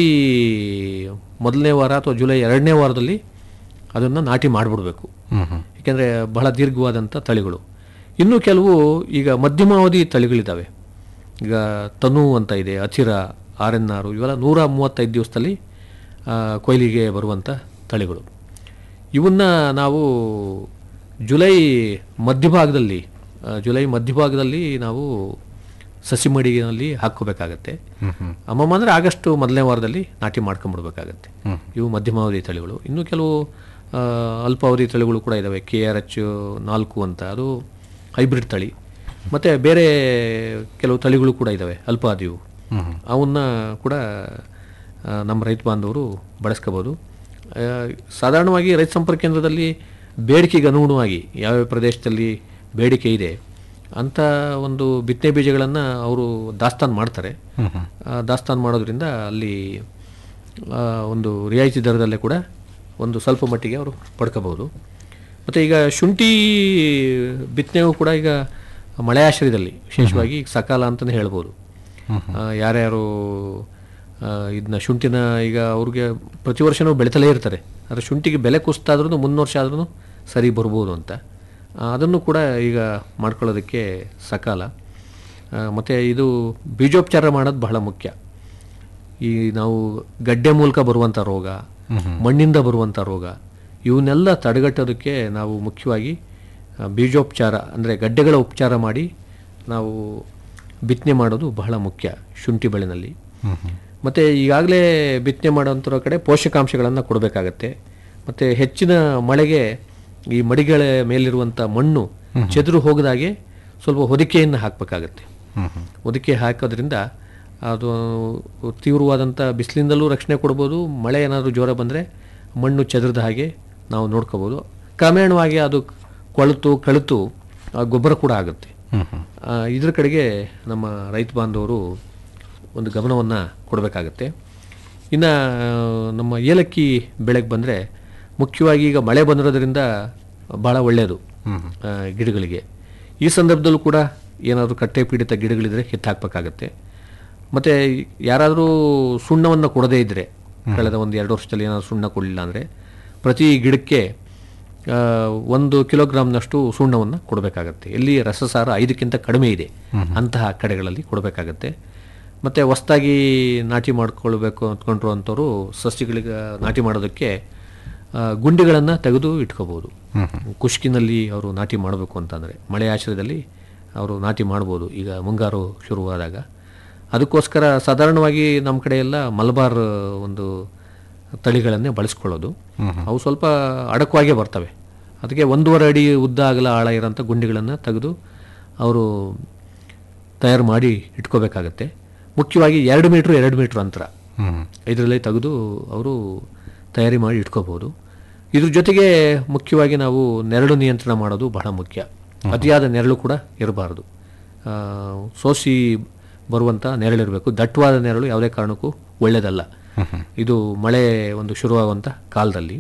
Speaker 4: ಮೊದಲನೇ ವಾರ ಅಥವಾ ಜುಲೈ ಎರಡನೇ ವಾರದಲ್ಲಿ ಅದನ್ನು ನಾಟಿ ಮಾಡಿಬಿಡ್ಬೇಕು ಏಕೆಂದರೆ ಬಹಳ ದೀರ್ಘವಾದಂಥ ತಳಿಗಳು ಇನ್ನು ಕೆಲವು ಈಗ ಮಧ್ಯಮಾವಧಿ ತಳಿಗಳಿದ್ದಾವೆ ಈಗ ತನು ಅಂತ ಇದೆ ಅಚಿರ ಆರ್ ಎನ್ ಆರು ಇವೆಲ್ಲ ನೂರ ಮೂವತ್ತೈದು ದಿವಸದಲ್ಲಿ ಆ, ಕೊಯ್ಲಿಗೆ ಬರುವಂಥ ತಳಿಗಳು ಇವನ್ನ ನಾವು ಜುಲೈ ಮಧ್ಯಭಾಗದಲ್ಲಿ ಆ, ಜುಲೈ ಮಧ್ಯಭಾಗದಲ್ಲಿ ನಾವು ಸಸಿ ಮಡಿನಲ್ಲಿ ಹಾಕ್ಕೋಬೇಕಾಗತ್ತೆ ಅಮ್ಮಮ್ಮ ಅಂದರೆ ಆಗಸ್ಟ್ ಮೊದಲನೇ ವಾರದಲ್ಲಿ ನಾಟಿ ಮಾಡ್ಕೊಂಬಿಡ್ಬೇಕಾಗತ್ತೆ ಇವು ಮಧ್ಯಮಾವಧಿ ತಳಿಗಳು ಇನ್ನು ಕೆಲವು ಆ, ಅಲ್ಪಾವಧಿ ತಳಿಗಳು ಕೂಡ ಇದ್ದಾವೆ ಕೆ ಆರ್ ಎಚ್ ನಾಲ್ಕು ಅಂತ ಅದು ಹೈಬ್ರಿಡ್ ತಳಿ ಮತ್ತು ಬೇರೆ ಕೆಲವು ತಳಿಗಳು ಕೂಡ ಇದ್ದಾವೆ ಅಲ್ಪಾದಿವು ಅವನ್ನ ಕೂಡ ಆ, ನಮ್ಮ ರೈತ ಬಾಂಧವರು ಬಳಸ್ಕೋಬೋದು ಆ, ಸಾಧಾರಣವಾಗಿ ರೈತ ಸಂಪರ್ಕ ಕೇಂದ್ರದಲ್ಲಿ ಬೇಡಿಕೆಗೆ ಅನುಗುಣವಾಗಿ ಯಾವ್ಯಾವ ಪ್ರದೇಶದಲ್ಲಿ ಬೇಡಿಕೆ ಇದೆ ಅಂಥ ಒಂದು ಬಿತ್ತನೆ ಬೀಜಗಳನ್ನು ಅವರು ದಾಸ್ತಾನು ಮಾಡ್ತಾರೆ ಆ, ದಾಸ್ತಾನು ಮಾಡೋದ್ರಿಂದ ಅಲ್ಲಿ ಆ, ಒಂದು ರಿಯಾಯಿತಿ ದರದಲ್ಲೇ ಕೂಡ ಒಂದು ಸ್ವಲ್ಪ ಮಟ್ಟಿಗೆ ಅವರು ಪಡ್ಕೋಬಹುದು ಮತ್ತು ಈಗ ಶುಂಠಿ ಬಿತ್ತನೆಗೂ ಕೂಡ ಈಗ ಮಳೆ ಆಶ್ರಯದಲ್ಲಿ ವಿಶೇಷವಾಗಿ ಈಗ ಸಕಾಲ ಅಂತಲೇ ಹೇಳ್ಬೋದು ಆ, ಯಾರ್ಯಾರು ಇದನ್ನ ಶುಂಠಿನ ಈಗ ಅವ್ರಿಗೆ ಪ್ರತಿ ವರ್ಷನೂ ಬೆಳಿತಲೇ ಇರ್ತಾರೆ ಆದರೆ ಶುಂಠಿಗೆ ಬೆಲೆ ಕುಸ್ತಾದ್ರೂ ಮುನ್ನ ವರ್ಷ ಆದ್ರೂ ಸರಿ ಬರ್ಬೋದು ಅಂತ ಆ, ಅದನ್ನು ಕೂಡ ಈಗ ಮಾಡ್ಕೊಳ್ಳೋದಕ್ಕೆ ಸಕಾಲ ಮತ್ತು ಇದು ಬೀಜೋಪಚಾರ ಮಾಡೋದು ಬಹಳ ಮುಖ್ಯ ಈ ನಾವು ಗಡ್ಡೆ ಮೂಲಕ ಬರುವಂಥ ರೋಗ ಮಣ್ಣಿಂದ ಬರುವಂಥ ರೋಗ ಇವನ್ನೆಲ್ಲ ತಡೆಗಟ್ಟೋದಕ್ಕೆ ನಾವು ಮುಖ್ಯವಾಗಿ ಆ, ಬೀಜೋಪಚಾರ ಅಂದರೆ ಗಡ್ಡೆಗಳ ಉಪಚಾರ ಮಾಡಿ ನಾವು ಬಿತ್ತನೆ ಮಾಡೋದು ಬಹಳ ಮುಖ್ಯ ಶುಂಠಿ ಬೆಳೆನಲ್ಲಿ ಮತ್ತು ಈಗಾಗಲೇ ಬಿತ್ತನೆ ಮಾಡೋಂಥರ ಕಡೆ ಪೋಷಕಾಂಶಗಳನ್ನು ಕೊಡಬೇಕಾಗತ್ತೆ ಮತ್ತು ಹೆಚ್ಚಿನ ಮಳೆಗೆ ಈ ಮಡಿಗಳ ಮೇಲಿರುವಂಥ ಮಣ್ಣು ಚೆದುರು ಹೋಗದಾಗೆ ಸ್ವಲ್ಪ ಹೊದಿಕೆಯನ್ನು ಹಾಕಬೇಕಾಗತ್ತೆ ಹೊದಿಕೆ ಹಾಕೋದ್ರಿಂದ ಅದು ತೀವ್ರವಾದಂಥ ಬಿಸಿಲಿಂದಲೂ ರಕ್ಷಣೆ ಕೊಡ್ಬೋದು ಮಳೆ ಏನಾದರೂ ಜ್ವರ ಬಂದರೆ ಮಣ್ಣು ಚೆದರದ ಹಾಗೆ ನಾವು ನೋಡ್ಕೋಬೋದು ಕ್ರಮೇಣವಾಗಿ ಅದು ಕೊಳೆತು ಕಳಿತು ಆ ಗೊಬ್ಬರ ಕೂಡ ಆಗುತ್ತೆ
Speaker 1: ಹ್ಮ್ ಹ್ಮ್
Speaker 4: ಆ, ಇದ್ರ ಕಡೆಗೆ ನಮ್ಮ ರೈತ ಬಾಂಧವರು ಒಂದು ಗಮನವನ್ನು ಕೊಡಬೇಕಾಗತ್ತೆ ಇನ್ನು ನಮ್ಮ ಏಲಕ್ಕಿ ಬೆಳೆಗೆ ಬಂದರೆ ಮುಖ್ಯವಾಗಿ ಈಗ ಮಳೆ ಬಂದಿರೋದ್ರಿಂದ ಭಾಳ ಒಳ್ಳೆಯದು ಆ, ಗಿಡಗಳಿಗೆ ಈ ಸಂದರ್ಭದಲ್ಲೂ ಕೂಡ ಏನಾದರೂ ಕಟ್ಟೆ ಪೀಡಿತ ಗಿಡಗಳಿದ್ರೆ ಕಿತ್ತಾಕ್ಬೇಕಾಗತ್ತೆ ಮತ್ತು ಯಾರಾದರೂ ಸುಣ್ಣವನ್ನು ಕೊಡದೇ ಇದ್ದರೆ ಕಳೆದ ಒಂದು ಎರಡು ವರ್ಷದಲ್ಲಿ ಏನಾದರೂ ಸುಣ್ಣ ಕೊಡಲಿಲ್ಲ ಅಂದರೆ ಪ್ರತಿ ಗಿಡಕ್ಕೆ ಆ, ಒಂದು ಕಿಲೋಗ್ರಾಮ್ನಷ್ಟು ಸುಣ್ಣವನ್ನು ಕೊಡಬೇಕಾಗತ್ತೆ ಎಲ್ಲಿ ರಸಸಾರ ಐದಕ್ಕಿಂತ ಕಡಿಮೆ ಇದೆ ಅಂತಹ ಕಡೆಗಳಲ್ಲಿ ಕೊಡಬೇಕಾಗತ್ತೆ ಮತ್ತು ಹೊಸ್ದಾಗಿ ನಾಟಿ ಮಾಡ್ಕೊಳ್ಬೇಕು ಅಂದ್ಕೊಂಡ್ರು ಅಂಥವ್ರು ಸಸ್ಯಗಳಿಗೆ ನಾಟಿ ಮಾಡೋದಕ್ಕೆ ಗುಂಡಿಗಳನ್ನು ತೆಗೆದು ಇಟ್ಕೋಬೋದು ಕುಷ್ಕಿನಲ್ಲಿ ಅವರು ನಾಟಿ ಮಾಡಬೇಕು ಅಂತಂದರೆ ಮಳೆ ಆಶ್ರಯದಲ್ಲಿ ಅವರು ನಾಟಿ ಮಾಡ್ಬೋದು ಈಗ ಮುಂಗಾರು ಶುರುವಾದಾಗ ಅದಕ್ಕೋಸ್ಕರ ಸಾಧಾರಣವಾಗಿ ನಮ್ಮ ಕಡೆ ಎಲ್ಲ ಮಲಬಾರ್ ಒಂದು ತಳಿಗಳನ್ನೇ ಬಳಸ್ಕೊಳ್ಳೋದು ಅವು ಸ್ವಲ್ಪ ಅಡಕವಾಗೇ ಬರ್ತವೆ ಅದಕ್ಕೆ ಒಂದೂವರೆ ಅಡಿ ಉದ್ದ ಅಗಲ ಆಳ ಇರೋಂಥ ಗುಂಡಿಗಳನ್ನು ತೆಗೆದು ಅವರು ತಯಾರು ಮಾಡಿ ಇಟ್ಕೋಬೇಕಾಗತ್ತೆ ಮುಖ್ಯವಾಗಿ ಎರಡು ಮೀಟ್ರ್ ಎರಡು ಮೀಟ್ರ್ ಅಂತರ
Speaker 1: ಹ್ಮ್
Speaker 4: ಇದರಲ್ಲಿ ತೆಗೆದು ಅವರು ತಯಾರಿ ಮಾಡಿ ಇಟ್ಕೋಬೋದು ಇದ್ರ ಜೊತೆಗೆ ಮುಖ್ಯವಾಗಿ ನಾವು ನೆರಳು ನಿಯಂತ್ರಣ ಮಾಡೋದು ಬಹಳ ಮುಖ್ಯ ಅತಿಯಾದ ನೆರಳು ಕೂಡ ಇರಬಾರ್ದು ಆ, ಸೋಸಿ ಬರುವಂಥ ನೆರಳಿರಬೇಕು ದಟ್ಟವಾದ ನೆರಳು ಯಾವುದೇ ಕಾರಣಕ್ಕೂ ಒಳ್ಳೆಯದಲ್ಲ ಇದು ಮಳೆ ಒಂದು ಶುರುವಾಗುವಂಥ ಕಾಲದಲ್ಲಿ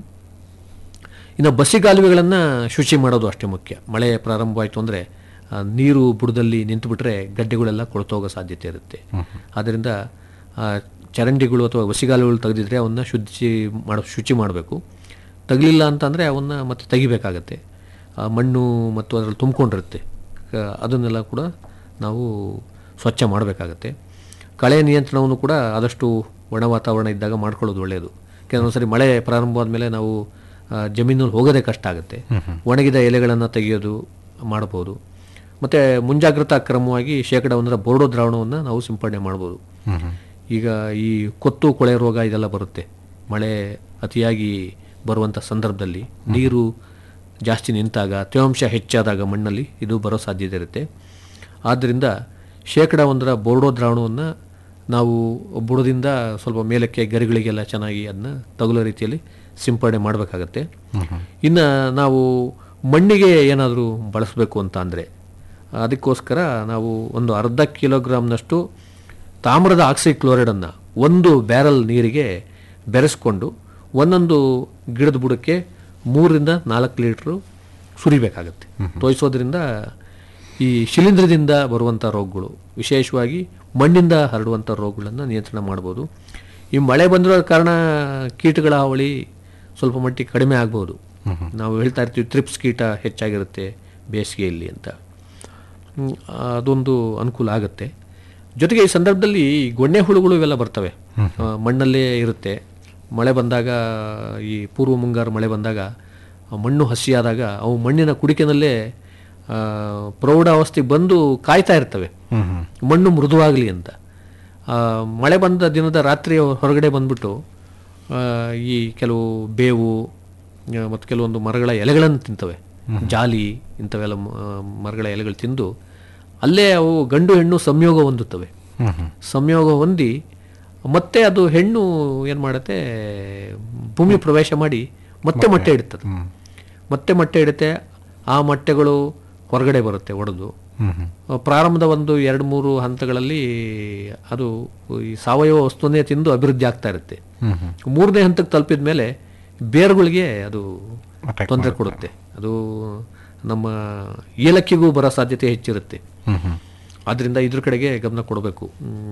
Speaker 4: ಇನ್ನು ಬಸಿಗಾಲುವೆಗಳನ್ನು ಶುಚಿ ಮಾಡೋದು ಅಷ್ಟೇ ಮುಖ್ಯ ಮಳೆ ಪ್ರಾರಂಭವಾಯಿತು ಅಂದರೆ ನೀರು ಬುಡದಲ್ಲಿ ನಿಂತುಬಿಟ್ರೆ ಗಡ್ಡೆಗಳೆಲ್ಲ ಕೊಳ್ತೋಗೋ ಸಾಧ್ಯತೆ ಇರುತ್ತೆ ಆದ್ದರಿಂದ ಆ, ಚರಂಡಿಗಳು ಅಥವಾ ಬಸಿಗಾಲುಗಳು ತೆಗೆದಿದ್ರೆ ಅವನ್ನ ಶುಚಿ ಮಾಡೋ ಶುಚಿ ಮಾಡಬೇಕು ತಗಲಿಲ್ಲ ಅಂತಂದರೆ ಅವನ್ನ ಮತ್ತೆ ತೆಗಿಬೇಕಾಗತ್ತೆ ಆ ಮಣ್ಣು ಮತ್ತು ಅದರಲ್ಲಿ ತುಂಬಿಕೊಂಡಿರುತ್ತೆ ಅದನ್ನೆಲ್ಲ ಕೂಡ ನಾವು ಸ್ವಚ್ಛ ಮಾಡಬೇಕಾಗತ್ತೆ ಕಳೆ ನಿಯಂತ್ರಣವನ್ನು ಕೂಡ ಆದಷ್ಟು ಒಣ ವಾತಾವರಣ ಇದ್ದಾಗ ಮಾಡ್ಕೊಳ್ಳೋದು ಒಳ್ಳೆಯದು ಕೆಲವೊಂದು ಸರಿ ಮಳೆ ಪ್ರಾರಂಭವಾದ ಮೇಲೆ ನಾವು ಆ, ಜಮೀನಲ್ಲಿ ಹೋಗೋದೇ ಕಷ್ಟ ಆಗುತ್ತೆ ಒಣಗಿದ ಎಲೆಗಳನ್ನು ತೆಗೆಯೋದು ಮಾಡ್ಬೋದು ಮತ್ತು ಮುಂಜಾಗ್ರತಾ ಕ್ರಮವಾಗಿ ಶೇಕಡ ಒಂದರ ಬೋರ್ಡೋ ದ್ರಾವಣವನ್ನು ನಾವು ಸಿಂಪಡಣೆ ಮಾಡ್ಬೋದು ಈಗ ಈ ಕೊತ್ತು ಕೊಳೆ ರೋಗ ಇದೆಲ್ಲ ಬರುತ್ತೆ ಮಳೆ ಅತಿಯಾಗಿ ಬರುವಂಥ ಸಂದರ್ಭದಲ್ಲಿ ನೀರು ಜಾಸ್ತಿ ನಿಂತಾಗ ತೇವಾಂಶ ಹೆಚ್ಚಾದಾಗ ಮಣ್ಣಲ್ಲಿ ಇದು ಬರೋ ಸಾಧ್ಯತೆ ಇರುತ್ತೆ ಆದ್ದರಿಂದ ಶೇಕಡ ಒಂದರ ಬೋರ್ಡೋ ದ್ರಾವಣವನ್ನು ನಾವು ಬುಡದಿಂದ ಸ್ವಲ್ಪ ಮೇಲಕ್ಕೆ ಗರಿಗಳಿಗೆಲ್ಲ ಚೆನ್ನಾಗಿ ಅದನ್ನ ತಗುಲೋ ರೀತಿಯಲ್ಲಿ ಸಿಂಪಡಣೆ ಮಾಡಬೇಕಾಗತ್ತೆ ಇನ್ನು ನಾವು ಮಣ್ಣಿಗೆ ಏನಾದರೂ ಬಳಸಬೇಕು ಅಂತ ಅಂದರೆ ಅದಕ್ಕೋಸ್ಕರ ನಾವು ಒಂದು ಅರ್ಧ ಕಿಲೋಗ್ರಾಮ್ನಷ್ಟು ತಾಮ್ರದ ಆಕ್ಸಿಕ್ಲೋರೈಡನ್ನು ಒಂದು ಬ್ಯಾರಲ್ ನೀರಿಗೆ ಬೆರೆಸ್ಕೊಂಡು ಒಂದೊಂದು ಗಿಡದ ಬುಡಕ್ಕೆ ಮೂರರಿಂದ ನಾಲ್ಕು ಲೀಟ್ರು ಸುರಿಬೇಕಾಗತ್ತೆ ತೋಯಿಸೋದ್ರಿಂದ ಈ ಶಿಲೀಂಧ್ರದಿಂದ ಬರುವಂಥ ರೋಗಗಳು ವಿಶೇಷವಾಗಿ ಮಣ್ಣಿಂದ ಹರಡುವಂಥ ರೋಗಗಳನ್ನು ನಿಯಂತ್ರಣ ಮಾಡ್ಬೋದು ಈ ಮಳೆ ಬಂದಿರೋ ಕಾರಣ ಕೀಟಗಳ ಹಾವಳಿ ಸ್ವಲ್ಪ ಮಟ್ಟಿಗೆ ಕಡಿಮೆ ಆಗ್ಬೋದು ನಾವು ಹೇಳ್ತಾ ಇರ್ತೀವಿ ತ್ರಿಪ್ಸ್ ಕೀಟ ಹೆಚ್ಚಾಗಿರುತ್ತೆ ಬೇಸಿಗೆಯಲ್ಲಿ ಅಂತ ಹ್ಮ್, ಅದೊಂದು ಅನುಕೂಲ ಆಗುತ್ತೆ ಜೊತೆಗೆ ಈ ಸಂದರ್ಭದಲ್ಲಿ ಈ ಗೊಣ್ಣೆ ಹುಳುಗಳು ಇವೆಲ್ಲ ಬರ್ತವೆ ಆ, ಮಣ್ಣಲ್ಲೇ ಇರುತ್ತೆ ಮಳೆ ಬಂದಾಗ ಈ ಪೂರ್ವ ಮುಂಗಾರು ಮಳೆ ಬಂದಾಗ ಆ ಮಣ್ಣು ಹಸಿಯಾದಾಗ ಅವು ಮಣ್ಣಿನ ಕುಡಿಕೆನಲ್ಲೇ ಆ, ಪ್ರೌಢಾವಸ್ಥೆಗೆ ಬಂದು ಕಾಯ್ತಾ ಇರ್ತವೆ ಮಣ್ಣು ಮೃದುವಾಗಲಿ ಅಂತ ಆ, ಮಳೆ ಬಂದ ದಿನದ ರಾತ್ರಿ ಹೊರಗಡೆ ಬಂದ್ಬಿಟ್ಟು ಆ, ಈ ಕೆಲವು ಬೇವು ಮತ್ತು ಕೆಲವೊಂದು ಮರಗಳ ಎಲೆಗಳನ್ನು ತಿಂತವೆ ಜಾಲಿ ಇಂಥವೆಲ್ಲ ಮ- ಮರಗಳ ಎಲೆಗಳು ತಿಂದು ಅಲ್ಲೇ ಅವು ಗಂಡು ಹೆಣ್ಣು ಸಂಯೋಗ ಹೊಂದುತ್ತವೆ ಸಂಯೋಗ ಹೊಂದಿ ಮತ್ತೆ ಅದು ಹೆಣ್ಣು ಏನು ಮಾಡುತ್ತೆ ಭೂಮಿ ಪ್ರವೇಶ ಮಾಡಿ ಮತ್ತೆ ಮೊಟ್ಟೆ ಇಡುತ್ತದೆ ಮತ್ತೆ ಮೊಟ್ಟೆ ಇಡುತ್ತೆ ಆ ಮೊಟ್ಟೆಗಳು ಹೊರಗಡೆ ಬರುತ್ತೆ ಒಡೆದು ಆ, ಪ್ರಾರಂಭದ ಒಂದು ಎರಡು ಮೂರು ಹಂತಗಳಲ್ಲಿ ಅದು ಈ ಸಾವಯವ ವಸ್ತುವನ್ನೇ ತಿಂದು ಅಭಿವೃದ್ಧಿ ಆಗ್ತಾ ಇರುತ್ತೆ ಮೂರನೇ ಹಂತಕ್ಕೆ ತಲುಪಿದ ಮೇಲೆ ಬೇರುಗಳಿಗೆ ಅದು
Speaker 1: Attack
Speaker 4: ತೊಂದರೆ ಕೊಡುತ್ತೆ ಅದು ನಮ್ಮ ಏಲಕ್ಕಿಗೂ ಬರೋ ಸಾಧ್ಯತೆ ಹೆಚ್ಚಿರುತ್ತೆ ಆದ್ದರಿಂದ ಇದ್ರ ಕಡೆಗೆ ಗಮನ ಕೊಡಬೇಕು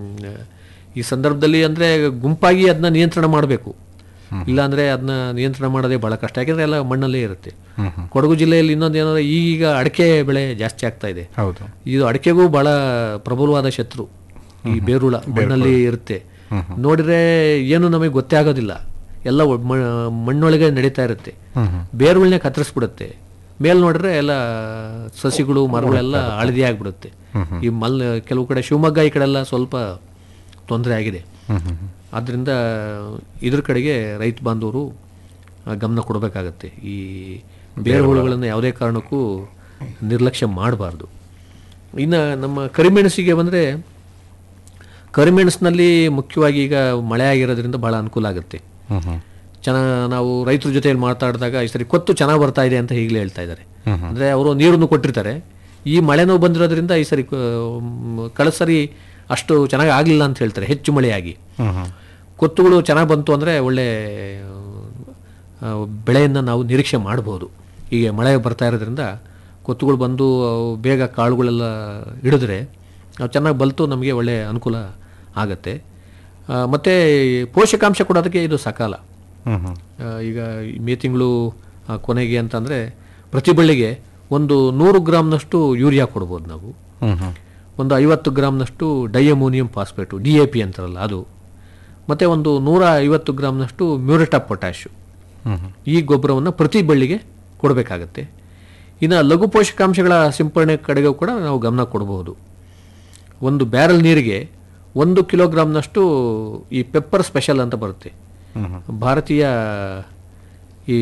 Speaker 4: ಈ ಸಂದರ್ಭದಲ್ಲಿ ಅಂದರೆ ಗುಂಪಾಗಿ ಅದನ್ನ ನಿಯಂತ್ರಣ ಮಾಡಬೇಕು ಇಲ್ಲಾಂದ್ರೆ ಅದನ್ನ ನಿಯಂತ್ರಣ ಮಾಡೋದೇ ಬಹಳ ಕಷ್ಟ ಯಾಕೆಂದ್ರೆ ಎಲ್ಲ ಮಣ್ಣಲ್ಲೇ ಇರುತ್ತೆ ಕೊಡಗು ಜಿಲ್ಲೆಯಲ್ಲಿ ಇನ್ನೊಂದು ಏನಂದ್ರೆ ಈಗ ಅಡಿಕೆ ಬೆಳೆ ಜಾಸ್ತಿ ಆಗ್ತಾ ಇದೆ
Speaker 1: ಹೌದು
Speaker 4: ಇದು ಅಡಿಕೆಗೂ ಬಹಳ ಪ್ರಬಲವಾದ ಶತ್ರು ಈ ಬೇರುಳ ಮಣ್ಣಲ್ಲಿ ಇರುತ್ತೆ ನೋಡಿದ್ರೆ ಏನು ನಮಗೆ ಗೊತ್ತೇ ಆಗೋದಿಲ್ಲ ಎಲ್ಲ ಒಡ್- ಮ- ಮಣ್ಣೊಳಗೆ ನಡೀತಾ ಇರುತ್ತೆ ಬೇರುಗಳನ್ನೇ ಕತ್ತರಿಸ್ಬಿಡುತ್ತೆ ಮೇಲ್ ನೋಡಿದ್ರೆ ಎಲ್ಲ ಸಸಿಗಳು ಮರಗಳೆಲ್ಲ ಹಳದಿ ಆಗ್ಬಿಡುತ್ತೆ ಈ ಮಲ್ ಕೆಲವು ಕಡೆ ಶಿವಮೊಗ್ಗ ಈ ಕಡೆ ಎಲ್ಲ ಸ್ವಲ್ಪ ತೊಂದರೆ ಆಗಿದೆ ಆದ್ದರಿಂದ ಇದ್ರ ಕಡೆಗೆ ರೈತ ಬಾಂಧವರು ಆ, ಗಮನ ಕೊಡಬೇಕಾಗತ್ತೆ ಈ ಬೇರೆ ಹುಳುಗಳನ್ನು ಯಾವುದೇ ಕಾರಣಕ್ಕೂ ನಿರ್ಲಕ್ಷ್ಯ ಮಾಡಬಾರ್ದು ಇನ್ನು ನಮ್ಮ ಕರಿಮೆಣಸಿಗೆ ಬಂದರೆ ಕರಿಮೆಣಸಿನಲ್ಲಿ ಮುಖ್ಯವಾಗಿ ಈಗ ಮಳೆ ಆಗಿರೋದ್ರಿಂದ ಭಾಳ ಅನುಕೂಲ ಆಗುತ್ತೆ ಚೆನ್ನಾಗಿ ನಾವು ರೈತರ ಜೊತೆಯಲ್ಲಿ ಮಾತಾಡಿದಾಗ ಈ ಸರಿ ಕೊತ್ತು ಚೆನ್ನಾಗಿ ಬರ್ತಾ ಇದೆ ಅಂತ ಈಗಲೇ ಹೇಳ್ತಾ ಇದ್ದಾರೆ ಅಂದರೆ ಅವರು ನೀರನ್ನು ಕೊಟ್ಟಿರ್ತಾರೆ ಈ ಮಳೆನೂ ಬಂದಿರೋದ್ರಿಂದ ಈ ಸರಿ ಕ- ಮ್, ಕಳೆದ ಸರಿ ಅಷ್ಟು ಚೆನ್ನಾಗಿ ಆಗಲಿಲ್ಲ ಅಂತ ಹೇಳ್ತಾರೆ ಹೆಚ್ಚು ಮಳೆಯಾಗಿ
Speaker 1: ಹ್ಮ್ ಹ್ಮ್
Speaker 4: ಕೊತ್ತುಗಳು ಚೆನ್ನಾಗಿ ಬಂತು ಅಂದರೆ ಒಳ್ಳೆ ಆ, ಬೆಳೆಯನ್ನು ನಾವು ನಿರೀಕ್ಷೆ ಮಾಡ್ಬೋದು ಹೀಗೆ ಮಳೆ ಬರ್ತಾ ಇರೋದ್ರಿಂದ ಕೊತ್ತುಗಳು ಬಂದು ಅವು ಬೇಗ ಕಾಳುಗಳೆಲ್ಲ ಹಿಡಿದ್ರೆ ನಾವು ಚೆನ್ನಾಗಿ ಬಲ್ತು ನಮಗೆ ಒಳ್ಳೆ ಅನುಕೂಲ ಆಗತ್ತೆ ಆ, ಮತ್ತೆ ಪೋಷಕಾಂಶ ಕೊಡೋದಕ್ಕೆ ಇದು ಸಕಾಲ
Speaker 1: ಹ್ಮ್ ಹ್ಮ್
Speaker 4: ಆ, ಈಗ ಈ ಮೇ ತಿಂಗಳು ಆ, ಕೊನೆಗೆ ಅಂತಂದರೆ ಪ್ರತಿ ಬಳ್ಳಿಗೆ ಒಂದು ನೂರು ಗ್ರಾಮ್ನಷ್ಟು ಯೂರಿಯಾ ಕೊಡ್ಬೋದು ನಾವು
Speaker 1: ಹ್ಮ್ ಹ್ಮ್
Speaker 4: ಒಂದು ಐವತ್ತು ಗ್ರಾಮ್ನಷ್ಟು diammonium phosphate D A P ಅಂತಾರಲ್ಲ ಅದು ಮತ್ತು ಒಂದು ನೂರ ಐವತ್ತು ಗ್ರಾಮ್ನಷ್ಟು ಮ್ಯೂರೇಟ್ ಆಫ್ ಪೊಟ್ಯಾಶು
Speaker 1: ಹ್ಮ್ ಹ್ಮ್
Speaker 4: ಈ ಗೊಬ್ಬರವನ್ನು ಪ್ರತಿ ಬಳ್ಳಿಗೆ ಕೊಡಬೇಕಾಗತ್ತೆ ಇನ್ನು ಲಘು ಪೋಷಕಾಂಶಗಳ ಸಿಂಪರಣೆ ಕಡೆಗೂ ಕೂಡ ನಾವು ಗಮನ ಕೊಡಬಹುದು ಒಂದು ಬ್ಯಾರಲ್ ನೀರಿಗೆ ಒಂದು ಕಿಲೋಗ್ರಾಮ್ನಷ್ಟು ಈ ಪೆಪ್ಪರ್ ಸ್ಪೆಷಲ್ ಅಂತ ಬರುತ್ತೆ ಭಾರತೀಯ ಈ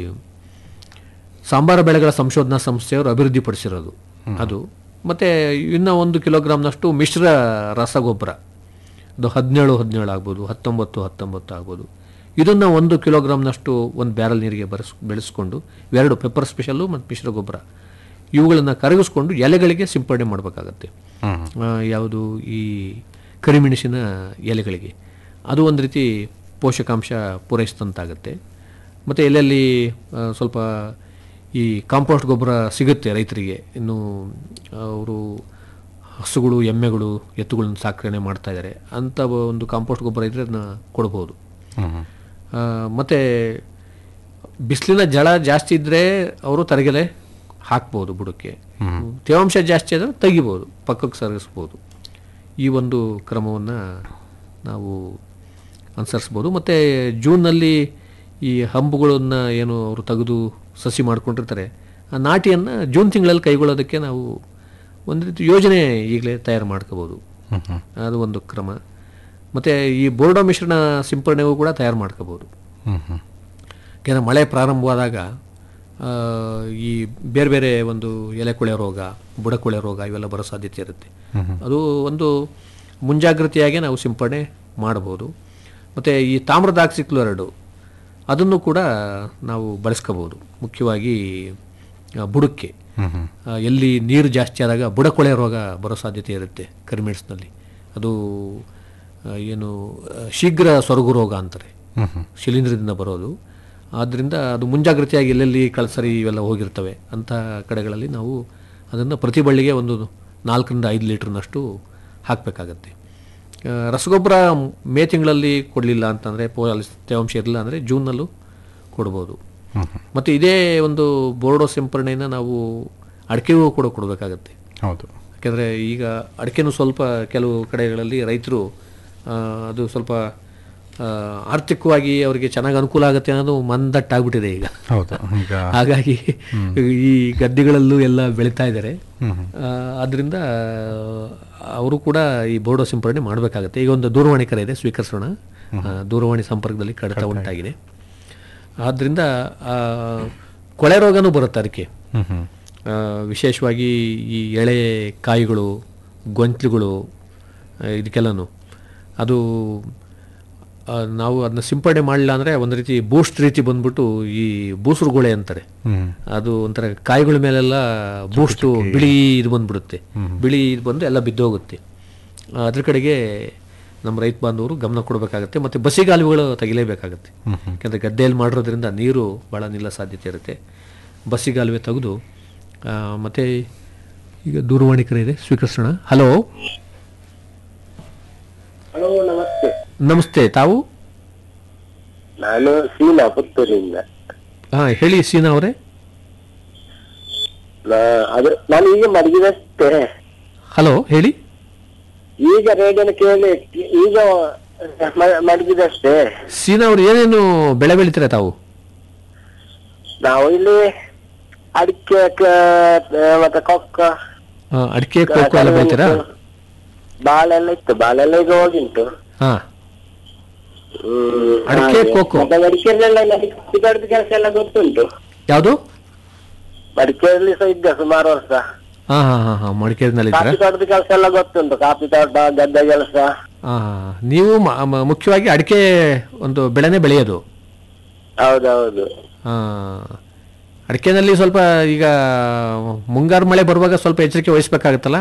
Speaker 4: ಸಾಂಬಾರ ಬೆಳೆಗಳ ಸಂಶೋಧನಾ ಸಂಸ್ಥೆಯವರು ಅಭಿವೃದ್ಧಿಪಡಿಸಿರೋದು ಅದು ಮತ್ತು ಇನ್ನು ಒಂದು ಕಿಲೋಗ್ರಾಮ್ನಷ್ಟು ಮಿಶ್ರ ರಸಗೊಬ್ಬರ ಅದು ಹದಿನೇಳು ಹದಿನೇಳು ಆಗ್ಬೋದು ಹತ್ತೊಂಬತ್ತು ಹತ್ತೊಂಬತ್ತು ಆಗ್ಬೋದು ಇದನ್ನು ಒಂದು ಕಿಲೋಗ್ರಾಮ್ನಷ್ಟು ಒಂದು ಬ್ಯಾರಲ್ ನೀರಿಗೆ ಬರೆಸ್ ಬೆಳೆಸ್ಕೊಂಡು ಇವೆರಡು ಪೆಪ್ಪರ್ ಸ್ಪೆಷಲ್ಲು ಮತ್ತು ಮಿಶ್ರ ಗೊಬ್ಬರ ಇವುಗಳನ್ನು ಕರಗಿಸ್ಕೊಂಡು ಎಲೆಗಳಿಗೆ ಸಿಂಪಡಣೆ ಮಾಡಬೇಕಾಗತ್ತೆ ಯಾವುದು ಈ ಕರಿಮೆಣಸಿನ ಎಲೆಗಳಿಗೆ ಅದು ಒಂದು ರೀತಿ ಪೋಷಕಾಂಶ ಪೂರೈಸಿದಂತಾಗತ್ತೆ ಮತ್ತು ಎಲ್ಲೆಲ್ಲಿ ಆ, ಸ್ವಲ್ಪ ಈ ಕಾಂಪೋಸ್ಟ್ ಗೊಬ್ಬರ ಸಿಗುತ್ತೆ ರೈತರಿಗೆ ಇನ್ನು ಅವರು ಹಸುಗಳು ಎಮ್ಮೆಗಳು ಎತ್ತುಗಳನ್ನ ಸಾಕಣೆ ಮಾಡ್ತಾ ಇದ್ದಾರೆ ಅಂಥ ಒಂದು ಕಾಂಪೋಸ್ಟ್ ಗೊಬ್ಬರ ಇದ್ದರೆ ಅದನ್ನ ಕೊಡ್ಬೋದು
Speaker 1: ಹ್ಮ್ ಹ್ಮ್
Speaker 4: ಆ, ಮತ್ತೆ ಬಿಸಿಲಿನ ಜಳ ಜಾಸ್ತಿ ಇದ್ದರೆ ಅವರು ತರಗೆಲೆ ಹಾಕ್ಬೋದು ಬುಡಕ್ಕೆ ತೇವಾಂಶ ಜಾಸ್ತಿ ಆದರೆ ತೆಗಿಬೋದು ಪಕ್ಕಕ್ಕೆ ಸರಿಸ್ಬೋದು ಈ ಒಂದು ಕ್ರಮವನ್ನು ನಾವು ಅನುಸರಿಸ್ಬೋದು ಮತ್ತು ಜೂನ್ನಲ್ಲಿ ಈ ಹಂಬುಗಳನ್ನು ಏನು ಅವರು ತೆಗೆದು ಸಸಿ ಮಾಡ್ಕೊಂಡಿರ್ತಾರೆ ಆ ನಾಟಿಯನ್ನು ಜೂನ್ ತಿಂಗಳಲ್ಲಿ ಕೈಗೊಳ್ಳೋದಕ್ಕೆ ನಾವು ಒಂದು ರೀತಿ ಯೋಜನೆ ಈಗಲೇ ತಯಾರು ಮಾಡ್ಕೋಬೋದು ಅದು ಒಂದು ಕ್ರಮ ಮತ್ತು ಈ ಬೋರ್ಡೋ ಮಿಶ್ರಣ ಸಿಂಪರಣೆಗೂ ಕೂಡ ತಯಾರು ಮಾಡ್ಕೋಬೋದು
Speaker 1: ಹ್ಮ್ ಹ್ಮ್
Speaker 4: ಯಾಕಂದರೆ ಮಳೆ ಪ್ರಾರಂಭವಾದಾಗ ಆ, ಈ ಬೇರೆ ಬೇರೆ ಒಂದು ಎಲೆ ಕೊಳೆ ರೋಗ ಬುಡಕೊಳೆ ರೋಗ ಇವೆಲ್ಲ ಬರೋ ಸಾಧ್ಯತೆ ಇರುತ್ತೆ ಅದು ಒಂದು ಮುಂಜಾಗ್ರತೆಯಾಗಿ ನಾವು ಸಿಂಪಡಣೆ ಮಾಡಬಹುದು ಮತ್ತು ಈ ತಾಮ್ರದ ಆಕ್ಸಿಕ್ಲೋರೈಡು ಅದನ್ನು ಕೂಡ ನಾವು ಬಳಸ್ಕೋಬೋದು ಮುಖ್ಯವಾಗಿ ಆ, ಬುಡಕ್ಕೆ ಆ, ಎಲ್ಲಿ ನೀರು ಜಾಸ್ತಿ ಆದಾಗ ಬುಡಕೊಳೆ ರೋಗ ಬರೋ ಸಾಧ್ಯತೆ ಇರುತ್ತೆ ಕರಿಮೆಣಸಿನಲ್ಲಿ ಅದು ಆ, ಏನು ಆ, ಶೀಘ್ರ ಸೊರಗು ರೋಗ ಅಂತಾರೆ ಶಿಲೀಂಧ್ರದಿಂದ ಬರೋದು ಆದ್ದರಿಂದ ಅದು ಮುಂಜಾಗ್ರತೆಯಾಗಿ ಎಲ್ಲೆಲ್ಲಿ ಕಳಸರಿ ಇವೆಲ್ಲ ಹೋಗಿರ್ತವೆ ಅಂಥ ಕಡೆಗಳಲ್ಲಿ ನಾವು ಅದನ್ನು ಪ್ರತಿ ಬಳ್ಳಿಗೆ ಒಂದು ನಾಲ್ಕರಿಂದ ಐದು ಲೀಟ್ರ್ನಷ್ಟು ಹಾಕಬೇಕಾಗತ್ತೆ ರಸಗೊಬ್ಬರ ಮೇ ತಿಂಗಳಲ್ಲಿ ಕೊಡಲಿಲ್ಲ ಅಂತಂದರೆ ಪೋ ಅಲ್ಲಿ ತೇವಾಂಶ ಇರಲಿಲ್ಲ ಅಂದರೆ ಜೂನ್ನಲ್ಲೂ ಕೊಡ್ಬೋದು ಮತ್ತು ಇದೇ ಒಂದು ಬೋರ್ಡೋ ಸಿಂಪರಣೆಯನ್ನು ನಾವು ಅಡಿಕೆಗೂ ಕೂಡ ಕೊಡಬೇಕಾಗತ್ತೆ
Speaker 1: ಹೌದು
Speaker 4: ಯಾಕೆಂದರೆ ಈಗ ಅಡಿಕೆನೂ ಸ್ವಲ್ಪ ಕೆಲವು ಕಡೆಗಳಲ್ಲಿ ರೈತರು ಆ, ಅದು ಸ್ವಲ್ಪ ಆ, ಆರ್ಥಿಕವಾಗಿ ಅವರಿಗೆ ಚೆನ್ನಾಗಿ ಅನುಕೂಲ ಆಗುತ್ತೆ ಅನ್ನೋದು ಮಂದಟ್ಟಾಗ್ಬಿಟ್ಟಿದೆ ಈಗ
Speaker 1: ಹೌದು ಈಗ
Speaker 4: ಹಾಗಾಗಿ ಈ ಗದ್ದೆಗಳಲ್ಲೂ ಎಲ್ಲ ಬೆಳೀತಾ ಇದ್ದಾರೆ ಅದರಿಂದ ಅವರು ಕೂಡ ಈ ಬೋರ್ಡೋ ಸಿಂಪರಣೆ ಮಾಡಬೇಕಾಗತ್ತೆ ಈಗ ಒಂದು ದೂರವಾಣಿ ಕರೆ ಇದೆ ಸ್ವೀಕರಿಸೋಣ ಆ, ದೂರವಾಣಿ ಸಂಪರ್ಕದಲ್ಲಿ ಕಡಿತ ಉಂಟಾಗಿದೆ ಆದ್ದರಿಂದ ಆ, ಕೊಳೆ ರೋಗನೂ ಬರುತ್ತೆ ಅದಕ್ಕೆ
Speaker 1: ಹ್ಮ್ ಹ್ಮ್
Speaker 4: ಆ, ವಿಶೇಷವಾಗಿ ಈ ಎಳೆ ಕಾಯಿಗಳು ಗೊಂಚಲುಗಳು ಆ, ಇದಕ್ಕೆಲ್ಲನೂ ಅದು ಆ, ನಾವು ಅದನ್ನ ಸಿಂಪಡಣೆ ಮಾಡಲಿಲ್ಲ ಅಂದರೆ ಒಂದು ರೀತಿ ಬೂಸ್ಟ್ ರೀತಿ ಬಂದ್ಬಿಟ್ಟು ಈ ಬೂಸುರುಗೊಳೆ ಅಂತಾರೆ
Speaker 1: ಹ್ಮ್
Speaker 4: ಅದು ಒಂಥರ ಕಾಯಿಗಳ ಮೇಲೆಲ್ಲ ಬೂಸ್ಟು ಬಿಳಿ ಇದು ಬಂದ್ಬಿಡುತ್ತೆ ಬಿಳಿ ಇದು ಬಂದು ಎಲ್ಲ ಬಿದ್ದೋಗುತ್ತೆ ಆ, ಅದ್ರ ಕಡೆಗೆ ನಮ್ಮ ರೈತ ಬಾಂಧವರು ಗಮನ ಕೊಡಬೇಕಾಗತ್ತೆ ಮತ್ತು ಬಸಿಗಾಲುವೆಗಳು ತೆಗಿಲೇಬೇಕಾಗತ್ತೆ ಯಾಕಂದರೆ ಗದ್ದೆಯಲ್ಲಿ ಮಾಡಿರೋದ್ರಿಂದ ನೀರು ಭಾಳ ನಿಲ್ಲ ಸಾಧ್ಯತೆ ಇರುತ್ತೆ ಬಸಿಗಾಲುವೆ ತೆಗೆದು ಮತ್ತು ಈಗ ದೂರವಾಣಿ ಕರೆ ಇದೆ ಸ್ವೀಕರಿಸೋಣ ಹಲೋ
Speaker 7: ಹಲೋ ನಮಸ್ತೆ
Speaker 4: ನಮಸ್ತೆ ತಾವು
Speaker 7: ನಾನು ಸೀನಾ ಪುತ್ತೂರಿಂದ
Speaker 4: ಹಾಂ ಹೇಳಿ ಸೀನಾ ಅವರೇ
Speaker 7: ನಾ- ಅದು ನಾನು ಈಗ ಮಡಗಿದಷ್ಟೇ
Speaker 4: ಹಲೋ ಹೇಳಿ
Speaker 7: ಈಗ ರೇಡಿಯೋನ ಕೇಳಿ ಈಗ ಮ- ಮಡಗಿದಷ್ಟೇ
Speaker 4: ಸೀನಾ ಅವರು ಏನೇನು ಬೆಳೆ ಬೆಳಿತೀರಾ ತಾವು
Speaker 7: ನಾವು ಇಲ್ಲಿ ಅಡಿಕೆ ಕ- ಮತ್ತೆ ಕೊಕ್ಕ
Speaker 4: ಆ, ಅಡಿಕೆ ಕೋಕೋ ಎಲ್ಲ ಬೆಳಿತೀರಾ
Speaker 7: ಬಾಳೆಲ್ಲ ಇತ್ತು ಬಾಳೆಲ್ಲ ಈಗ ಹೋಗಿಂಟು
Speaker 4: ಹಾಂ
Speaker 7: ಹ್ಮ್,
Speaker 4: ಅಡಿಕೆ,
Speaker 7: ಹಾಗೆ.
Speaker 4: ಕೋಕೋ.
Speaker 7: ಮತ್ತೆ ಮಡಿಕೇರಿಯಲ್ಲ ಸಿಗಾಡ್ದ ಕೆಲಸ ಎಲ್ಲ ಗೊತ್ತುಂಟು
Speaker 4: ಯಾವುದು
Speaker 7: ಮಡಿಕೇರಿಯಲ್ಲಿ ಸಹ ಇದ್ದ ಸುಮಾರು ವರ್ಷ
Speaker 4: ಹಾಂ ಹಾಂ ಹಾಂ ಹಾಂ ಮಡಿಕೇರಿನಲ್ಲಿ ಇದ್ದೀರಾ
Speaker 7: ಕಾಫಿ ತೋಟದ ಕೆಲಸ ಎಲ್ಲ ಗೊತ್ತುಂಟು ಕಾಫಿ ತೋಟ ಗದ್ದೆ ಕೆಲಸ
Speaker 4: ಹಾಂ ಹಾಂ ನೀವು ಮ- ಮ- ಮುಖ್ಯವಾಗಿ ಅಡಿಕೆ ಒಂದು ಬೆಳೆನೇ ಬೆಳೆಯೋದು
Speaker 7: ಹೌದೌದು
Speaker 4: ಆ, ಅಡಿಕೆನಲ್ಲಿ ಸ್ವಲ್ಪ ಈಗ ಮುಂಗಾರು ಮಳೆ ಬರುವಾಗ ಸ್ವಲ್ಪ ಎಚ್ಚರಿಕೆ ವಹಿಸ್ಬೇಕಾಗತ್ತಲ್ಲ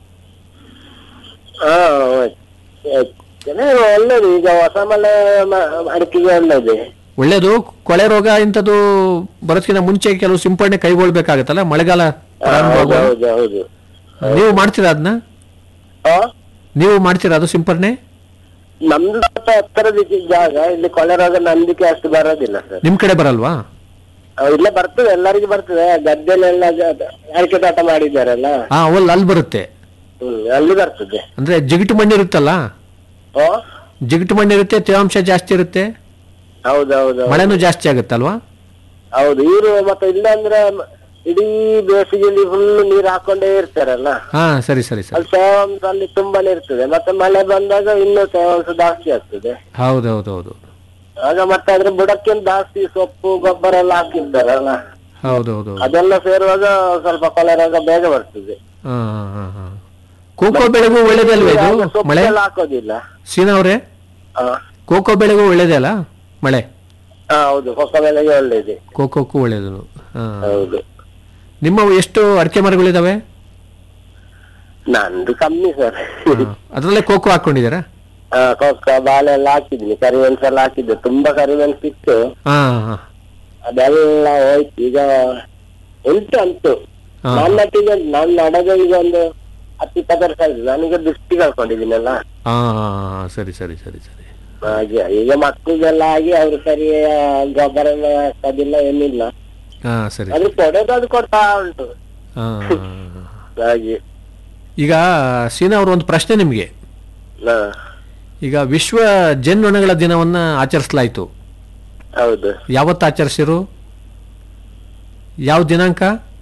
Speaker 7: ಹಾ ಚೆನ್ನಾಗಿ ಒಳ್ಳೇದು ಈಗ ಹೊಸ ಮಳೆ ಮ- ಅಡಿಕೆಗೆ ಒಳ್ಳೇದು
Speaker 4: ಒಳ್ಳೇದು ಕೊಳೆ ರೋಗ ಇಂಥದ್ದು ಬರೋದಕ್ಕಿಂತ ಮುಂಚೆ ಕೆಲವು ಸಿಂಪಡಣೆ ಕೈಗೊಳ್ಬೇಕಾಗತ್ತಲ್ಲ ಮಳೆಗಾಲ ಪ್ರಾರಂಭ
Speaker 7: ಹೌದು
Speaker 4: ಆಗುವಾಗ.
Speaker 7: ಹೌದು ಹೌದು
Speaker 4: ನೀವು ಮಾಡ್ತೀರಾ ಅದನ್ನ
Speaker 7: ಹಾ
Speaker 4: ನೀವು ಮಾಡ್ತೀರಾ ಅದು ಸಿಂಪಡಣೆ
Speaker 7: ನಮ್ದು ಸ್ವಲ್ಪ ಎತ್ತರದ ಜಿ- ಜಾಗ ಇಲ್ಲಿ ಕೊಳೆ ರೋಗ ನಂಬಿಕೆ ಅಷ್ಟು ಬರೋದಿಲ್ಲ ಸರ್
Speaker 4: ನಿಮ್ ಕಡೆ ಬರಲ್ವಾ
Speaker 7: ಇಲ್ಲೇ ಬರ್ತದೆ ಎಲ್ಲರಿಗೂ ಬರ್ತದೆ ಗದ್ದೆಲೆಲ್ಲ ಜ- ಅಡಿಕೆ ತೋಟ ಮಾಡಿದ್ದಾರಲ್ಲ
Speaker 4: ಹಾ ಅವಲ್ಲಿ ಅಲ್ಲಿ ಬರುತ್ತೆ
Speaker 7: ಹ್ಮ್ ಅಲ್ಲಿ ಬರ್ತದೆ
Speaker 4: ಅಂದ್ರೆ ಜಿಗಿಟು ಮಣ್ಣು ಇರುತ್ತಲ್ಲ
Speaker 7: ಓ
Speaker 4: ಜಿಗಿಟು ಮಣ್ಣು ಇರುತ್ತೆ ತೇವಾಂಶ ಜಾಸ್ತಿ ಇರುತ್ತೆ
Speaker 7: ಹೌದೌದು
Speaker 4: ಮಳೆನೂ ಜಾಸ್ತಿ ಆಗುತ್ತಲ್ವಾ
Speaker 7: ಹೌದು ಇವರು ಮತ್ತೆ ಇಲ್ಲ ಅಂದ್ರೆ ಮ- ಇಡೀ ಬೇಸಿಗೆಯಲ್ಲಿ ಫುಲ್ ನೀರು ಹಾಕೊಂಡೇ ಇರ್ತಾರಲ್ಲ
Speaker 4: ಹಾ ಸರಿ ಸರಿ ಸರಿ
Speaker 7: ಅಲ್ಲಿ ತೇವಾಂಶ ಅಲ್ಲಿ ತುಂಬಾನೇ ಇರ್ತದೆ ಮತ್ತೆ ಮಳೆ ಬಂದಾಗ ಇನ್ನೂ ತೇವಾಂಶ ಜಾಸ್ತಿ ಆಗ್ತದೆ
Speaker 4: ಹೌದೌದೌದು
Speaker 7: ಆಗ ಮತ್ತೆ ಅದ್ರ ಬುಡಕ್ಕೆ ಜಾಸ್ತಿ ಸೊಪ್ಪು ಗೊಬ್ಬರ ಎಲ್ಲ ಹಾಕಿರ್ತಾರಲ್ಲ
Speaker 4: ಹೌದೌದು
Speaker 7: ಅದೆಲ್ಲ ಸೇರುವಾಗ ಸ್ವಲ್ಪ ಕೊಳೆ ರೋಗ ಬೇಗ ಬರ್ತದೆ
Speaker 4: ಹಾ ಹಾ ಹಾ ಕೋಕೋ ಬೆಳೆಗೂ ಒಳ್ಳೇದಲ್ವಾ
Speaker 7: ಆಗ
Speaker 4: ಇದು
Speaker 7: ಸೊಪ್ಪು
Speaker 4: ಮಳೆ
Speaker 7: ಎಲ್ಲ ಹಾಕೋದಿಲ್ಲ
Speaker 4: ಸೀನಾ ಅವರೇ
Speaker 7: ಹಾ
Speaker 4: ಕೋಕೋ ಬೆಳೆಗೂ ಒಳ್ಳೇದೇ ಅಲ್ಲ ಮಳೆ
Speaker 7: ಹಾ, ಹೌದು ಹೊಸ ಬೆಳೆಗೆ ಒಳ್ಳೇದು
Speaker 4: ಕೋಕೋಕ್ಕೂ ಒಳ್ಳೇದು ಹಾ
Speaker 7: ಹೌದು
Speaker 4: ನಿಮ್ಮ ಎಷ್ಟು ಅಡಿಕೆ ಮರಗಳಿದಾವೆ
Speaker 7: ನಂದು ಕಮ್ಮಿ ಸರ್
Speaker 4: ಅದರಲ್ಲೇ ಕೋಕೋ ಹಾಕೊಂಡಿದ್ದೀರಾ
Speaker 7: ಹಾ ಕೊಕ್ಕ ಬಾಳೆ ಎಲ್ಲ ಹಾಕಿದ್ನಿ ಕರಿಮೆಣಸು ಎಲ್ಲ ಹಾಕಿದ್ದೆ ತುಂಬಾ ಕರಿಮೆಣಸು ಇತ್ತು
Speaker 4: ಹಾ ಹಾ
Speaker 7: ಅದೆಲ್ಲ ಹೋಯ್ತು ಈಗ ಉಂಟು ಅಂತು
Speaker 4: ಹಾ.
Speaker 7: ನಾನು ನಟ್ಟಿಗೆ ನಾನು ನಡಗ ಈಗ ಒಂದು ಹತ್ತು ಇಪ್ಪತ್ತು ವರ್ಷ ಆಯ್ತು ನಾನೀಗ ದೃಷ್ಟಿ ಕಳ್ಕೊಂಡಿದ್ದೀನಲ್ಲ
Speaker 4: ಹಾ ಹಾ ಹಾ, ಸರಿ ಸರಿ ಸರಿ ಸರಿ
Speaker 7: ಹಾಗೆ ಈಗ ಮಕ್ಕಳಿಗೆಲ್ಲ ಆಗಿ ಅವ್ರು ಸರಿ ಗೊಬ್ಬರ ಎಲ್ಲ ಹಾಕೋದಿಲ್ಲ ಏನಿಲ್ಲ
Speaker 4: ಹಾ ಸರಿ
Speaker 7: ಅದು ಕೊಡೋದು ಅದು ಕೊಡ್ತಾ ಉಂಟು
Speaker 4: ಹಾ
Speaker 7: ಹಾಗೆ
Speaker 4: ಈಗ ಸೀನಾ ಅವರು ಒಂದು ಪ್ರಶ್ನೆ ನಿಮಗೆ
Speaker 7: ಹಾ
Speaker 4: ಈಗ ವಿಶ್ವ ಜೇನ್ನೊಣಗಳ ದಿನವನ್ನ ಆಚರಿಸಲಾಯಿತು
Speaker 7: ಹೌದು
Speaker 4: ಯಾವತ್ತು ಆಚರಿಸಿರು ಯಾವ ದಿನಾಂಕ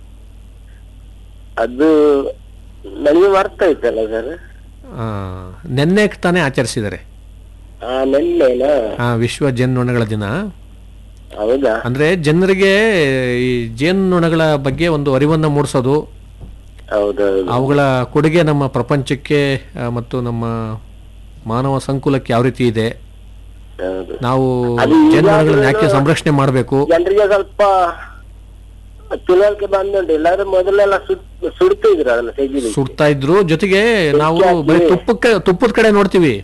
Speaker 7: ಅದು ನನಗೆ ಮರ್ತ ಐತಲ್ಲ ಸರ್
Speaker 4: ಆ, ನೆನ್ನೆ ತಾನೇ ಆಚರಿಸಿದ್ದಾರೆ
Speaker 7: ಆ ನೆನ್ನೆನಾ
Speaker 4: ಆ, ವಿಶ್ವ ಜೇನ್ನೊಣಗಳ ದಿನ
Speaker 7: ಹೌದಾ
Speaker 4: ಅಂದ್ರೆ ಜನರಿಗೆ ಈ ಜೇನ್ನೊಣಗಳ ಬಗ್ಗೆ ಒಂದು ಅರಿವನ್ನು ಮೂಡಿಸೋದು
Speaker 7: ಹೌದೌದು
Speaker 4: ಅವುಗಳ ಕೊಡುಗೆ ನಮ್ಮ ಪ್ರಪಂಚಕ್ಕೆ ಆ, ಮತ್ತು ನಮ್ಮ ಮಾನವ ಸಂಕುಲಕ್ಕೆ ಯಾವ ರೀತಿ ಇದೆ
Speaker 7: ಹೌದು
Speaker 4: ನಾವು
Speaker 7: ಅದು ಈಗ
Speaker 4: ಜೇನ್ನೊಣಗಳನ್ನ ಯಾಕೆ
Speaker 7: ಅದು-
Speaker 4: ಸಂರಕ್ಷಣೆ ಮಾಡಬೇಕು
Speaker 7: ಜನರಿಗೆ ಸ್ವಲ್ಪ ತಿಳುವಳಿಕೆ ಬಂದುಂಟು ಇಲ್ಲಾಂದ್ರೆ ಮೊದಲೆಲ್ಲ ಸುಟ್ ಸುಡ್ತಿದ್ರು ಅದನ್ನ ತೆಗಿಲಿ
Speaker 4: ಸುಡ್ತಾ ಇದ್ರು ಜೊತೆಗೆ ನಾವು
Speaker 7: ಹಾಕಿ-
Speaker 4: ಬರೀ ತುಪ್ಪಕ್ಕೆ ತುಪ್ಪದ ಕಡೆ ನೋಡ್ತೀವಿ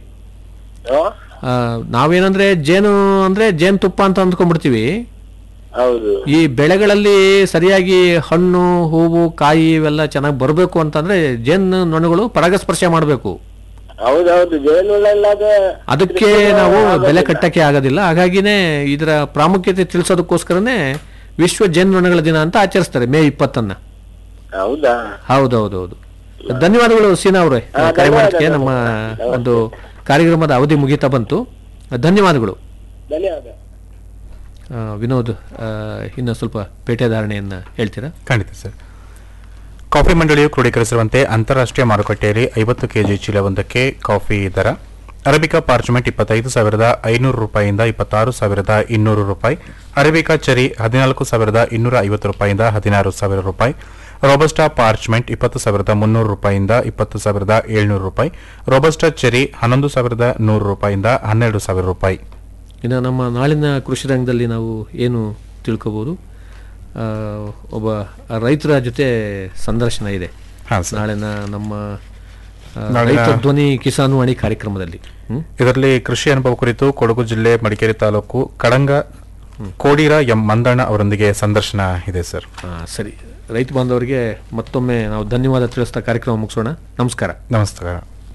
Speaker 4: ಆ, ನಾವೇನಂದ್ರೆ ಜೇನು ಅಂದ್ರೆ ಜೇನು ತುಪ್ಪ ಅಂತ ಅಂದ್ಕೊಂಡ್ಬಿಡ್ತೀವಿ
Speaker 7: ಹೌದು
Speaker 4: ಈ ಬೆಳೆಗಳಲ್ಲಿ ಸರಿಯಾಗಿ ಹಣ್ಣು ಹೂವು ಕಾಯಿ ಇವೆಲ್ಲ ಚೆನ್ನಾಗಿ ಬರಬೇಕು ಅಂತಂದ್ರೆ ಜೇನು ನೊಣಗಳು ಪರಾಗಸ್ಪರ್ಶ ಮಾಡಬೇಕು
Speaker 7: ಹೌದೌದು ಜೇನುಳ ಇಲ್ಲದ
Speaker 4: ಅದಕ್ಕೆ ನಾವು ಬೆಲೆ ಕಟ್ಟಕ್ಕೆ ಆಗೋದಿಲ್ಲ ಹಾಗಾಗಿನೇ ಇದರ ಪ್ರಾಮುಖ್ಯತೆ ತಿಳಿಸೋದಕ್ಕೋಸ್ಕರನೇ ವಿಶ್ವ ಜೇನುನೊಣಗಳ ದಿನ ಅಂತ ಆಚರಿಸ್ತಾರೆ ಮೇ ಇಪ್ಪತ್ತನ್ನ
Speaker 7: ಹೌದಾ
Speaker 4: ಹೌದೌದೌದು ಧನ್ಯವಾದಗಳು ಸೀನಾ ಅವರೇ
Speaker 7: ಹಾ,
Speaker 4: ಕರೆ
Speaker 7: ಧನ್ಯವಾದ,
Speaker 4: ಮಾಡೋದಕ್ಕೆ ನಮ್ಮ
Speaker 7: ಧನ್ಯವಾದ.
Speaker 4: ಒಂದು ಕಾರ್ಯಕ್ರಮದ ಅವಧಿ ಮುಗೀತಾ ಬಂತು ಧನ್ಯವಾದಗಳು
Speaker 7: ಧನ್ಯವಾದ
Speaker 4: ಆ, ವಿನೋದ್ ಆ, ಇನ್ನು ಸ್ವಲ್ಪ ಪೇಟೆ ಧಾರಣೆಯನ್ನ ಹೇಳ್ತೀರಾ
Speaker 1: ಖಂಡಿತ ಸರ್ ಕಾಫಿ ಮಂಡಳಿಯು ಕ್ರೋಢೀಕರಿಸಿರುವಂತೆ ಅಂತಾರಾಷ್ಟ್ರೀಯ ಮಾರುಕಟ್ಟೆಯಲ್ಲಿ ಐವತ್ತು ಕೆಜಿ ಚೀಲವೊಂದಕ್ಕೆ ಕಾಫಿ ದರ ಅರೇಬಿಕಾ ಪಾರ್ಚ್ಮೆಂಟ್ ಇಪ್ಪತ್ತೈದು ಸಾವಿರದ ಐನೂರು ರೂಪಾಯಿಯಿಂದ ಇಪ್ಪತ್ತಾರು ಸಾವಿರದ ಇನ್ನೂರು ರೂಪಾಯಿ ಅರೇಬಿಕಾ ಚೆರಿ ಹದಿನಾಲ್ಕು ಸಾವಿರದ ಇನ್ನೂರ ಐವತ್ತು ರೂಪಾಯಿಯಿಂದ ಹದಿನಾರು ಸಾವಿರ ರೂಪಾಯಿ ರೋಬಸ್ಟಾ ಪಾರ್ಚ್ಮೆಂಟ್ ಇಪ್ಪತ್ತು ಸಾವಿರದ ಮುನ್ನೂರು ರೂಪಾಯಿಯಿಂದ ಇಪ್ಪತ್ತು ಸಾವಿರದ ಏಳ್ನೂರು ರೂಪಾಯಿ ರೋಬಸ್ಟಾ ಚೆರಿ ಹನ್ನೊಂದು ಸಾವಿರದ ನೂರು ರೂಪಾಯಿಯಿಂದ ಹನ್ನೆರಡು ಸಾವಿರ ರೂಪಾಯಿ
Speaker 4: ಇನ್ನು ನಮ್ಮ ನಾಳಿನ ಕೃಷಿ ರಂಗದಲ್ಲಿ ನಾವು ಏನು ತಿಳ್ಕೋಬಹುದು ಆ, ಒಬ್ಬ ರೈತರ ಜೊತೆ ಸಂದರ್ಶನ ಇದೆ
Speaker 1: ಹಾಂ ಸರ್
Speaker 4: ನಾಳಿನ ನಮ್ಮ ಆ,
Speaker 1: ನಾಳಿನ-
Speaker 4: ರೈತ ಧ್ವನಿ ಕಿಸಾನ್ ವಾಣಿ ಕಾರ್ಯಕ್ರಮದಲ್ಲಿ ಹ್ಮ್?
Speaker 1: ಇದರಲ್ಲಿ ಕೃಷಿ ಅನುಭವ ಕುರಿತು ಕೊಡಗು ಜಿಲ್ಲೆ ಮಡಿಕೇರಿ ತಾಲೂಕು ಕಡಂಗ ಕೋಡೀರ ಎಂ ಮಂದಣ್ಣ ಅವರೊಂದಿಗೆ ಸಂದರ್ಶನ ಇದೆ ಸರ್
Speaker 4: ಆ, ಸರಿ ರೈತ ಬಾಂಧವರಿಗೆ ಮತ್ತೊಮ್ಮೆ ನಾವು ಧನ್ಯವಾದ ತಿಳಿಸ್ತಾ ಕಾರ್ಯಕ್ರಮ ಮುಗಿಸೋಣ ನಮಸ್ಕಾರ
Speaker 1: ನಮಸ್ಕಾರ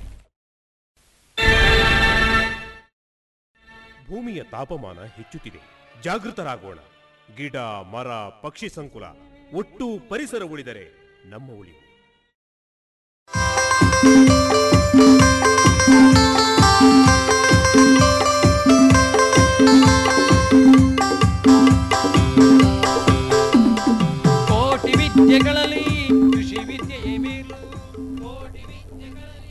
Speaker 8: ಭೂಮಿಯ ತಾಪಮಾನ ಹೆಚ್ಚುತ್ತಿದೆ ಜಾಗೃತರಾಗೋಣ ಗಿಡ ಮರ ಪಕ್ಷಿ ಸಂಕುಲ ಒಟ್ಟು ಪರಿಸರ ಉಳಿದರೆ ನಮ್ಮ ಉಳಿವು
Speaker 2: ಕೋಟಿ ವಿದ್ಯೆಗಳಲ್ಲಿ ಕೃಷಿ ವಿದ್ಯೆಯೇ ಮೇಲು ಕೋಟಿ ವಿದ್ಯೆಗಳಲ್ಲಿ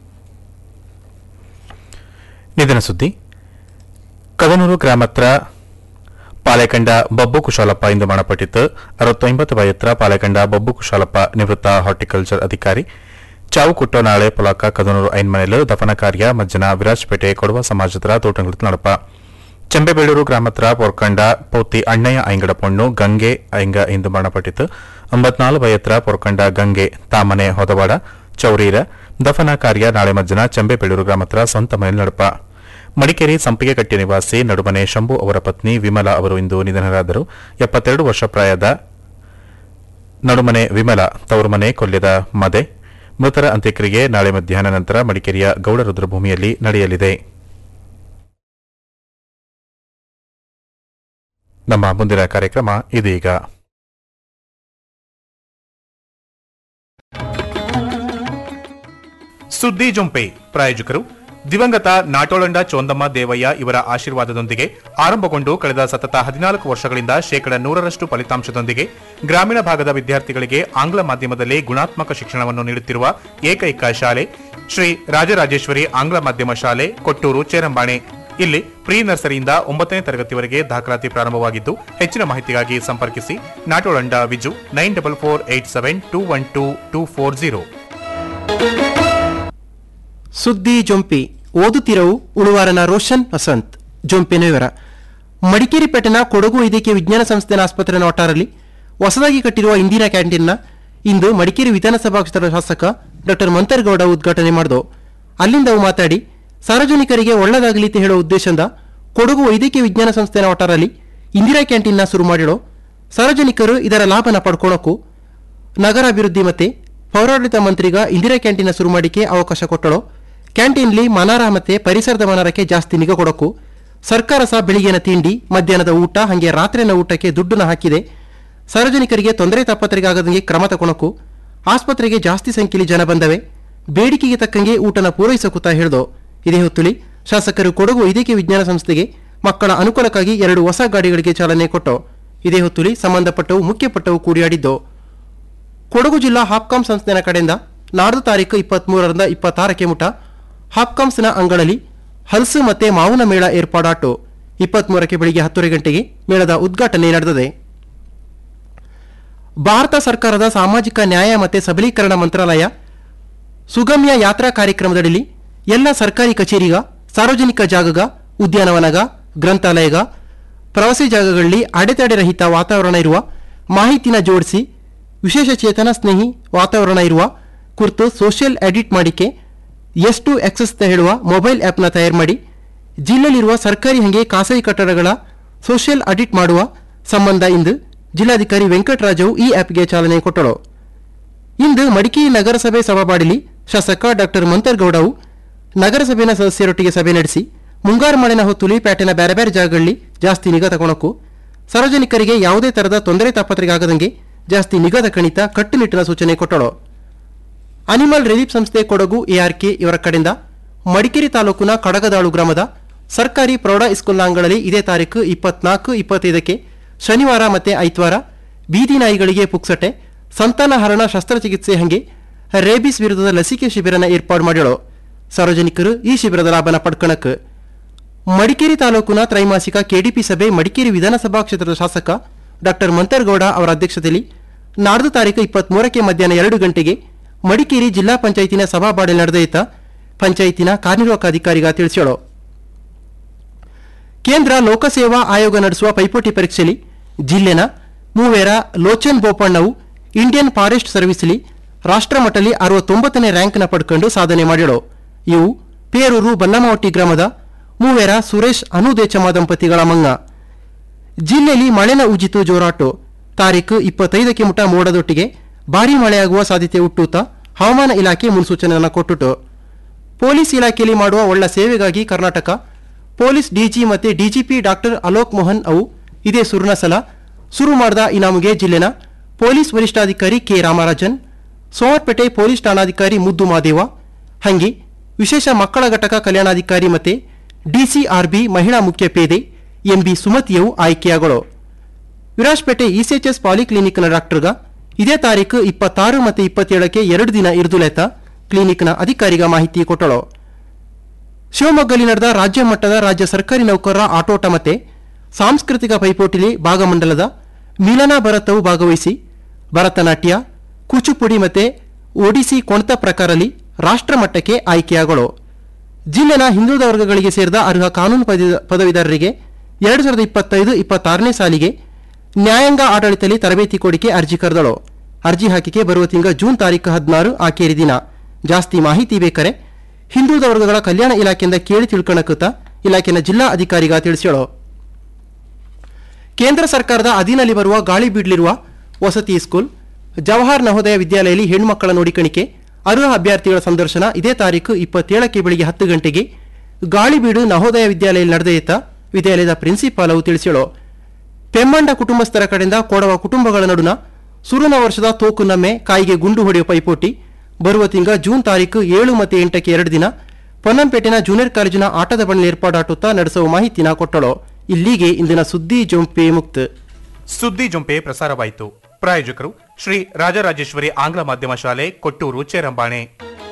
Speaker 1: ನಿಧನ ಸುದ್ದಿ ಕದನೂರು ಗ್ರಾಮತ್ರ ಪಾಲೆಕಂಡ ಬಬ್ಬು ಕುಶಾಲಪ್ಪ ಇಂದು ಮರಣಪಟ್ಟಿತ್ತು ಅರವತ್ತೊಂಬತ್ತು ವಯತ್ರ ಪಾಲೆಕಂಡ ಬಬ್ಬು ಕುಶಾಲಪ್ಪ ನಿವೃತ್ತ ಹಾರ್ಟಿಕಲ್ಚರ್ ಅಧಿಕಾರಿ ಚಾವು ಕುಟ್ಟೋ ನಾಳೆ ಪೊಲಾಕ ಕದನೂರು ಐನ್ ಮನೆಲು ದಫನ ಕಾರ್ಯ ಮಜ್ಜನ ವಿರಾಜಪೇಟೆ ಕೊಡವ ಸಮಾಜದ ತೋಟಂಗಳ ನಡಪ ಚೆಂಬೆಬೆಳ್ಳೂರು ಗ್ರಾಮತ್ರ ಪೊರ್ಕಂಡ ಪೌತಿ ಅಣ್ಣಯ್ಯ ಐಂಗಡ ಪೊಣ್ಣು ಗಂಗೆ ಐಂಗ ಇಂದು ಮರಣಪಟ್ಟಿತು ಒಂಬತ್ನಾಲ್ಕು ಬಯತ್ರ ಪೊರ್ಕಂಡ ಗಂಗೆ ತಾಮನೆ ಹೊದವಾಡ ಚೌರೀರ ದಫನ ಕಾರ್ಯ ನಾಳೆ ಮಧ್ಯಾಹ್ನ ಚೆಂಬೆಬೆಳ್ಳೂರು ಗ್ರಾಮತ್ರ ಸ್ವಂತ ಮನೆಯಲ್ಲಿ ನಡಪ ಮಡಿಕೇರಿ ಸಂಪಿಗೆಕಟ್ಟೆ ನಿವಾಸಿ ನಡುಮನೆ ಶಂಭು ಅವರ ಪತ್ನಿ ವಿಮಲಾ ಅವರು ಇಂದು ನಿಧನರಾದರು ಎಪ್ಪತ್ತೆರಡು ವರ್ಷ ಪ್ರಾಯದ ನಡುಮನೆ ವಿಮಲ ತವರುಮನೆ ಕೊಲ್ಯದ ಮದೆ ಮೃತರ ಅಂತ್ಯಕ್ರಿಯೆ ನಾಳೆ ಮಧ್ಯಾಹ್ನ ನಂತರ ಮಡಿಕೇರಿಯ ಗೌಡ ರುದ್ರಭೂಮಿಯಲ್ಲಿ ನಡೆಯಲಿದೆ ನಮ್ಮ ಮುಂದಿನ ಕಾರ್ಯಕ್ರಮ ಇದೀಗ ಸುದ್ದಿ ಜೊಂಪೆ ಪ್ರಾಯೋಜಕರು ದಿವಂಗತ ನಾಟೋಳಂಡ ಚೋಂದಮ್ಮ ದೇವಯ್ಯ ಇವರ ಆಶೀರ್ವಾದದೊಂದಿಗೆ ಆರಂಭಗೊಂಡು ಕಳೆದ ಸತತ ಹದಿನಾಲ್ಕು ವರ್ಷಗಳಿಂದ ಶೇಕಡ ನೂರರಷ್ಟು ಫಲಿತಾಂಶದೊಂದಿಗೆ ಗ್ರಾಮೀಣ ಭಾಗದ ವಿದ್ಯಾರ್ಥಿಗಳಿಗೆ ಆಂಗ್ಲ ಮಾಧ್ಯಮದಲ್ಲಿ ಗುಣಾತ್ಮಕ ಶಿಕ್ಷಣವನ್ನು ನೀಡುತ್ತಿರುವ ಏಕೈಕ ಶಾಲೆ ಶ್ರೀ ರಾಜರಾಜೇಶ್ವರಿ ಆಂಗ್ಲ ಮಾಧ್ಯಮ ಶಾಲೆ ಕೊಟ್ಟೂರು ಚೇರಂಬಾಣೆ ಇಲ್ಲಿ ಪ್ರೀ ನರ್ಸರಿಯಿಂದ ಒಂಬತ್ತನೇ ತರಗತಿವರೆಗೆ ದಾಖಲಾತಿ ಪ್ರಾರಂಭವಾಗಿದ್ದು ಹೆಚ್ಚಿನ ಮಾಹಿತಿಗಾಗಿ ಸಂಪರ್ಕಿಸಿ Natolanda Viju nine double four eight seven two one two two four zero
Speaker 9: ಸುದ್ದಿ ಜೊಂಪಿ ಓದುತ್ತಿರವು ಉಳುವಾರನ ರೋಷನ್ ವಸಂತ್ ಜೊಂಪಿನ ವಿವರ ಮಡಿಕೇರಿ ಪೇಟೆನ ಕೊಡಗು ವೈದ್ಯಕೀಯ ವಿಜ್ಞಾನ ಸಂಸ್ಥೆನ ಆಸ್ಪತ್ರೆ ನೋಟಾರಲ್ಲಿ ಹೊಸದಾಗಿ ಕಟ್ಟಿರುವ ಇಂದಿರಾ ಕ್ಯಾಂಟೀನ್ನ ಇಂದು ಮಡಿಕೇರಿ ವಿಧಾನಸಭಾ ಕ್ಷೇತ್ರದ ಶಾಸಕ ಡಾಕ್ಟರ್ ಮಂತರ್ಗೌಡ ಉದ್ಘಾಟನೆ ಮಾಡಿದವು ಅಲ್ಲಿಂದ ಅವು ಮಾತಾಡಿ ಸಾರ್ವಜನಿಕರಿಗೆ ಒಳ್ಳೆದಾಗಲಿ ಅಂತ ಹೇಳೋ ಉದ್ದೇಶದಿಂದ ಕೊಡಗು ವೈದ್ಯಕೀಯ ವಿಜ್ಞಾನ ಸಂಸ್ಥೆನ ಒಟ್ಟಾರಲ್ಲಿ ಇಂದಿರಾ ಕ್ಯಾಂಟೀನ್ನ ಶುರು ಮಾಡಿಡೋ ಸಾರ್ವಜನಿಕರು ಇದರ ಲಾಭನ ಪಡ್ಕೊಳ್ಳೋಕ್ಕೂ ನಗರಾಭಿವೃದ್ಧಿ ಮತ್ತೆ ಪೌರಾಡಳಿತ ಮಂತ್ರಿಗ ಇಂದಿರಾ ಕ್ಯಾಂಟೀನ್ ಶುರು ಮಾಡಿಕೆ ಅವಕಾಶ ಕೊಟ್ಟಳು ಕ್ಯಾಂಟೀನ್ಲಿ ಮನಾರ ಮತ್ತೆ ಪರಿಸರದ ಮನಾರಕ್ಕೆ ಜಾಸ್ತಿ ನಿಗಾ ಕೊಡೋಕು ಸರ್ಕಾರ ಸಹ ಬೆಳಿಗ್ಗೆನ ತಿಂಡಿ ಮಧ್ಯಾಹ್ನದ ಊಟ ಹಾಗೆ ರಾತ್ರಿನ ಊಟಕ್ಕೆ ದುಡ್ಡನ್ನ ಹಾಕಿದೆ ಸಾರ್ವಜನಿಕರಿಗೆ ತೊಂದರೆ ತಾಪತ್ರೆಗಾಗದಂಗೆ ಕ್ರಮ ತಗೊಳಕು ಆಸ್ಪತ್ರೆಗೆ ಜಾಸ್ತಿ ಸಂಖ್ಯೆಯಲ್ಲಿ ಜನ ಬಂದವೆ ಬೇಡಿಕೆಗೆ ತಕ್ಕಂಗೆ ಊಟನ ಪೂರೈಸಕುತ್ತ ಹೇಳ್ದೋ ಇದೇ ಹೊತ್ತುಲಿ ಶಾಸಕರು ಕೊಡಗು ವೈದ್ಯಕೀಯ ವಿಜ್ಞಾನ ಸಂಸ್ಥೆಗೆ ಮಕ್ಕಳ ಅನುಕೂಲಕ್ಕಾಗಿ ಎರಡು ಹೊಸ ಗಾಡಿಗಳಿಗೆ ಚಾಲನೆ ಕೊಟ್ಟು ಇದೇ ಹೊತ್ತುಲಿ ಸಂಬಂಧಪಟ್ಟವು ಮುಖ್ಯಪಟ್ಟವು ಕೂಡಿಯಾಡಿದ್ದು ಕೊಡಗು ಜಿಲ್ಲಾ ಹಾಪ್ಕಾಮ್ ಸಂಸ್ಥೆನ ಕಡೆಯಿಂದ ನಾಡ್ದು ತಾರೀಕು ಇಪ್ಪತ್ಮೂರರಿಂದ ಇಪ್ಪತ್ತಾರಕ್ಕೆ ಮುಟ ಹಾಪ್ಕಾಮ್ಸ್ನ ಅಂಗಳಲ್ಲಿ ಹಲಸು ಮತ್ತೆ ಮಾವಿನ ಮೇಳ ಏರ್ಪಾಡಾಟು ಇಪ್ಪತ್ಮೂರಕ್ಕೆ ಬೆಳಿಗ್ಗೆ ಹತ್ತುವರೆ ಗಂಟೆಗೆ ಮೇಳದ ಉದ್ಘಾಟನೆ ನಡೆದಿದೆ ಭಾರತ ಸರ್ಕಾರದ ಸಾಮಾಜಿಕ ನ್ಯಾಯ ಮತ್ತು ಸಬಲೀಕರಣ ಮಂತ್ರಾಲಯ ಸುಗಮ್ಯ ಯಾತ್ರಾ ಕಾರ್ಯಕ್ರಮದಡಿಲಿ ಎಲ್ಲ ಸರ್ಕಾರಿ ಕಚೇರಿಗ ಸಾರ್ವಜನಿಕ ಜಾಗಗ ಉದ್ಯಾನವನಗ ಗ್ರಂಥಾಲಯಗ ಪ್ರವಾಸಿ ಜಾಗಗಳಲ್ಲಿ ಅಡೆತಡೆ ರಹಿತ ವಾತಾವರಣ ಇರುವ ಮಾಹಿತಿನ ಜೋಡಿಸಿ ವಿಶೇಷ ಚೇತನ ಸ್ನೇಹಿ ವಾತಾವರಣ ಇರುವ ಕುರಿತು ಸೋಷಿಯಲ್ ಎಡಿಟ್ ಮಾಡಿಕೆ ಎಸ್ ಟು ಎಕ್ಸಸ್ ಅಂತ ಹೇಳುವ ಮೊಬೈಲ್ ಆ್ಯಪ್ನ ತಯಾರು ಮಾಡಿ ಜಿಲ್ಲೆಯಲ್ಲಿರುವ ಸರ್ಕಾರಿ ಹಂಗೆ ಖಾಸಗಿ ಕಟ್ಟಡಗಳ ಸೋಷಿಯಲ್ ಅಡಿಟ್ ಮಾಡುವ ಸಂಬಂಧ ಇಂದು ಜಿಲ್ಲಾಧಿಕಾರಿ ವೆಂಕಟರಾಜವು ಈ ಆ್ಯಪ್ಗೆ ಚಾಲನೆ ಕೊಟ್ಟಳು ಇಂದು ಮಡಿಕೇರಿ ನಗರಸಭೆ ಸಭಾಬಾಡಿಲಿ ಶಾಸಕ ಡಾಕ್ಟರ್ ಮಂತರ್ಗೌಡವು ನಗರಸಭೆಯ ಸದಸ್ಯರೊಟ್ಟಿಗೆ ಸಭೆ ನಡೆಸಿ ಮುಂಗಾರು ಮಳೆನ ಹೊತ್ತುಲಿ ಪ್ಯಾಟೆನ ಬೇರೆ ಬೇರೆ ಜಾಗಗಳಲ್ಲಿ ಜಾಸ್ತಿ ನಿಗಾ ತಗೊಳಕು ಸಾರ್ವಜನಿಕರಿಗೆ ಯಾವುದೇ ತರಹದ ತೊಂದರೆ ತಾಪತ್ರೆಗಾಗದಂಗೆ ಜಾಸ್ತಿ ನಿಗಾ ತಕಣಿತ ಕಟ್ಟುನಿಟ್ಟಿನ ಸೂಚನೆ ಕೊಟ್ಟಳು ಅನಿಮಲ್ ರಿಲೀಫ್ ಸಂಸ್ಥೆ ಕೊಡಗು ಎಆರ್ಕೆ ಇವರ ಕಡೆಯಿಂದ ಮಡಿಕೇರಿ ತಾಲೂಕಿನ ಕಡಗದಾಳು ಗ್ರಾಮದ ಸರ್ಕಾರಿ ಪ್ರೌಢ ಸ್ಕೂಲ್ನಾಂಗಳಲ್ಲಿ ಇದೇ ತಾರೀಕು ಇಪ್ಪತ್ನಾಲ್ಕು ಇಪ್ಪತ್ತೈದಕ್ಕೆ ಶನಿವಾರ ಮತ್ತೆ ಐತವಾರ ಬೀದಿ ನಾಯಿಗಳಿಗೆ ಪುಕ್ಸಟೆ ಸಂತಾನಹರಣ ಶಸ್ತ್ರಚಿಕಿತ್ಸೆ ಹಂಗೆ ರೇಬಿಸ್ ವಿರುದ್ಧದ ಲಸಿಕೆ ಶಿಬಿರನ ಏರ್ಪಾಡು ಮಾಡ್ಯಳು ಸಾರ್ವಜನಿಕರು ಈ ಶಿಬಿರದ ಲಾಭನ ಪಡ್ಕಣಕ್ ಮಡಿಕೇರಿ ತಾಲೂಕಿನ ತ್ರೈಮಾಸಿಕ ಕೆಡಿಪಿ ಸಭೆ ಮಡಿಕೇರಿ ವಿಧಾನಸಭಾ ಕ್ಷೇತ್ರದ ಶಾಸಕ ಡಾಕ್ಟರ್ ಮಂತರ್ಗೌಡ ಅವರ ಅಧ್ಯಕ್ಷತೆಯಲ್ಲಿ ನಾಡ್ದು ತಾರೀಕು ಇಪ್ಪತ್ಮೂರಕ್ಕೆ ಮಧ್ಯಾಹ್ನ ಎರಡು ಗಂಟೆಗೆ ಮಡಿಕೇರಿ ಜಿಲ್ಲಾ ಪಂಚಾಯತಿನ ಸಭಾಬಾಡೆ ನಡೆದಯಿತ ಪಂಚಾಯತಿನ ಕಾರ್ಯನಿರ್ವಾಹಕ ಅಧಿಕಾರಿಗ ತಿಳಿಸ್ಯಾಳು ಕೇಂದ್ರ ಲೋಕಸೇವಾ ಆಯೋಗ ನಡೆಸುವ ಪೈಪೋಟಿ ಪರೀಕ್ಷೆಯಲ್ಲಿ ಜಿಲ್ಲೆನ ಮೂವೇರ ಲೋಚನ್ ಬೋಪಣ್ಣವು ಇಂಡಿಯನ್ ಫಾರೆಸ್ಟ್ ಸರ್ವಿಸ್ಲಿ ರಾಷ್ಟ್ರಮಟ್ಟದಲ್ಲಿ ಅರವತ್ತೊಂಬತ್ತನೇ ರ್ಯಾಂಕ್ನ ಪಡ್ಕೊಂಡು ಸಾಧನೆ ಮಾಡ್ಯಳು ಇವು ಪೇರೂರು ಬನ್ನಮವಟ್ಟಿ ಗ್ರಾಮದ ಮೂವೇರ ಸುರೇಶ್ ಅನುದೇಚಮ ದಂಪತಿಗಳ ಮಂಗ ಜಿಲ್ಲೆಯಲ್ಲಿ ಮಳೆನ ಉಜಿತು ಜೋರಾಟು ತಾರೀಕು ಇಪ್ಪತ್ತೈದಕ್ಕೆ ಮುಟ ಮೋಡದೊಟ್ಟಿಗೆ ಭಾರೀ ಮಳೆಯಾಗುವ ಸಾಧ್ಯತೆ ಹುಟ್ಟುತ್ತ ಹವಾಮಾನ ಇಲಾಖೆ ಮುನ್ಸೂಚನೆಯನ್ನು ಕೊಟ್ಟುತು ಪೊಲೀಸ್ ಇಲಾಖೆಯಲ್ಲಿ ಮಾಡುವ ಒಳ್ಳ ಸೇವೆಗಾಗಿ ಕರ್ನಾಟಕ ಪೊಲೀಸ್ ಡಿಜಿ ಮತ್ತು ಡಿಜಿಪಿ ಡಾಕ್ಟರ್ ಅಲೋಕ್ ಮೋಹನ್ ಅವು ಇದೇ ಸುರ್ನ ಸಲ ಶುರು ಮಾಡಿದ ಇನಾಮುಗೆ ಜಿಲ್ಲೆನ ಪೊಲೀಸ್ ವರಿಷ್ಠಾಧಿಕಾರಿ ಕೆ ರಾಮರಾಜನ್ ಸೋಮರ್ಪೇಟೆ ಪೊಲೀಸ್ ಠಾಣಾಧಿಕಾರಿ ಮುದ್ದು ಮಾದೇವ ಹಂಗೆ ವಿಶೇಷ ಮಕ್ಕಳ ಘಟಕ ಕಲ್ಯಾಣಾಧಿಕಾರಿ ಮತ್ತೆ ಡಿಸಿಆರ್ಬಿ ಮಹಿಳಾ ಮುಖ್ಯ ಪೇದೆ ಎಂಬಿ ಸುಮತಿಯವು ಆಯ್ಕೆಯಾಗಳು ವಿರಾಜ್ಪೇಟೆ ಇಸಿಎಚ್ಎಸ್ ಪಾಲಿಕ್ಲಿನಿಕ್ನ ಡಾಕ್ಟರ್ಗ ಇದೇ ತಾರೀಕು ಇಪ್ಪತ್ತಾರು ಮತ್ತು ಇಪ್ಪತ್ತೇಳಕ್ಕೆ ಎರಡು ದಿನ ಇರುದುಲೆತ ಕ್ಲಿನಿಕ್ನ ಅಧಿಕಾರಿಗ ಮಾಹಿತಿ ಕೊಟ್ಟಳು ಶಿವಮೊಗ್ಗದಲ್ಲಿ ನಡೆದ ರಾಜ್ಯ ಮಟ್ಟದ ರಾಜ್ಯ ಸರ್ಕಾರಿ ನೌಕರರ ಆಟೋಟ ಮತ್ತೆ ಸಾಂಸ್ಕೃತಿಕ ಪೈಪೋಟಿಲಿ ಭಾಗಮಂಡಲದ ಮಿಲನಾ ಭರತವು ಭಾಗವಹಿಸಿ ಭರತನಾಟ್ಯ ಕೂಚುಪುಡಿ ಮತ್ತೆ ಒಡಿಸಿ ಕೊಣತ ಪ್ರಕಾರಲಿ ರಾಷ್ಟ್ರ ಮಟ್ಟಕ್ಕೆ ಆಯ್ಕೆಯಾಗಳು ಜಿಲ್ಲೆನ ಹಿಂದುಳಿದ ವರ್ಗಗಳಿಗೆ ಸೇರಿದ ಅರ್ಹ ಕಾನೂನು ಪದವಿ- ಪದವೀಧರರಿಗೆ ಎರಡು ಸಾವಿರದ ಇಪ್ಪತ್ತೈದು ಇಪ್ಪತ್ತಾರನೇ ಸಾಲಿಗೆ ನ್ಯಾಯಾಂಗ ಆಡಳಿತದಲ್ಲಿ ತರಬೇತಿ ಕೊಡಿಕೆ ಅರ್ಜಿ ಕರೆದಳು ಅರ್ಜಿ ಹಾಕಿಕೆ ಬರುವ ತಿಂಗ ಜೂನ್ ತಾರೀಕು ಹದಿನಾರು ಆಕೇರಿ ದಿನ ಜಾಸ್ತಿ ಮಾಹಿತಿ ಬೇಕಾರೆ ಹಿಂದುಳಿದ ವರ್ಗಗಳ ಕಲ್ಯಾಣ ಇಲಾಖೆಯಿಂದ ಕೇಳಿ ತಿಳ್ಕೊಳಕುತ್ತ ಇಲಾಖೆನ ಜಿಲ್ಲಾ ಅಧಿಕಾರಿಗ ತಿಳಿಸ್ಯಾಳು ಕೇಂದ್ರ ಸರ್ಕಾರದ ಅಧೀನಲ್ಲಿ ಬರುವ ಗಾಳಿ ಬೀಡ್ಲಿರುವ ವಸತಿ ಸ್ಕೂಲ್ ಜವಾಹರ್ ನವೋದಯ ವಿದ್ಯಾಲಯದಲ್ಲಿ ಹೆಣ್ಮಕ್ಕಳ ನೋಡಿಕಣಿಕೆ ಅರ್ಹ ಅಭ್ಯರ್ಥಿಗಳ ಸಂದರ್ಶನ ಇದೇ ತಾರೀಕು ಇಪ್ಪತ್ತೇಳಕ್ಕೆ ಬೆಳಿಗ್ಗೆ ಹತ್ತು ಗಂಟೆಗೆ ಗಾಳಿಬೀಡು ನವೋದಯ ವಿದ್ಯಾಲಯದಲ್ಲಿ ನಡೆದಯಿತ ವಿದ್ಯಾಲಯದ ಪ್ರಿನ್ಸಿಪಾಲ್ ಅವು ತಿಳಿಸ್ಯಾಳು ಪೆಮ್ಮಂಡ ಕುಟುಂಬಸ್ಥರ ಕಡೆಯಿಂದ ಕೊಡವ ಕುಟುಂಬಗಳ ನಡುನ ಸುರುನ ವರ್ಷದ ತೋಕು ನಮ್ಮೆ ಕಾಯಿಗೆ ಗುಂಡು ಹೊಡೆಯುವ ಪೈಪೋಟಿ ಬರುವ ತಿಂಗ ಜೂನ್ ತಾರೀಕು ಏಳು ಮತ್ತು ಎಂಟಕ್ಕೆ ಎರಡು ದಿನ ಪೊನ್ನಂಪೇಟೆನ ಜೂನಿಯರ್ ಕಾಲೇಜಿನ ಆಟದ ಬಣ್ಣ ಏರ್ಪಾಡಾಟುತ್ತಾ ನಡೆಸುವ ಮಾಹಿತಿನ ಕೊಟ್ಟಳು ಇಲ್ಲಿಗೆ ಇಂದಿನ ಸುದ್ದಿ ಜೊಂಪೆ ಮುಕ್ತ
Speaker 1: ಸುದ್ದಿ ಜೊಂಪೆ ಪ್ರಸಾರವಾಯಿತು ಪ್ರಾಯೋಜಕರು ಶ್ರೀ ರಾಜರಾಜೇಶ್ವರಿ ಆಂಗ್ಲ ಮಾಧ್ಯಮ ಶಾಲೆ ಕೊಟ್ಟೂರು ಚೇರಂಬಾಣೆ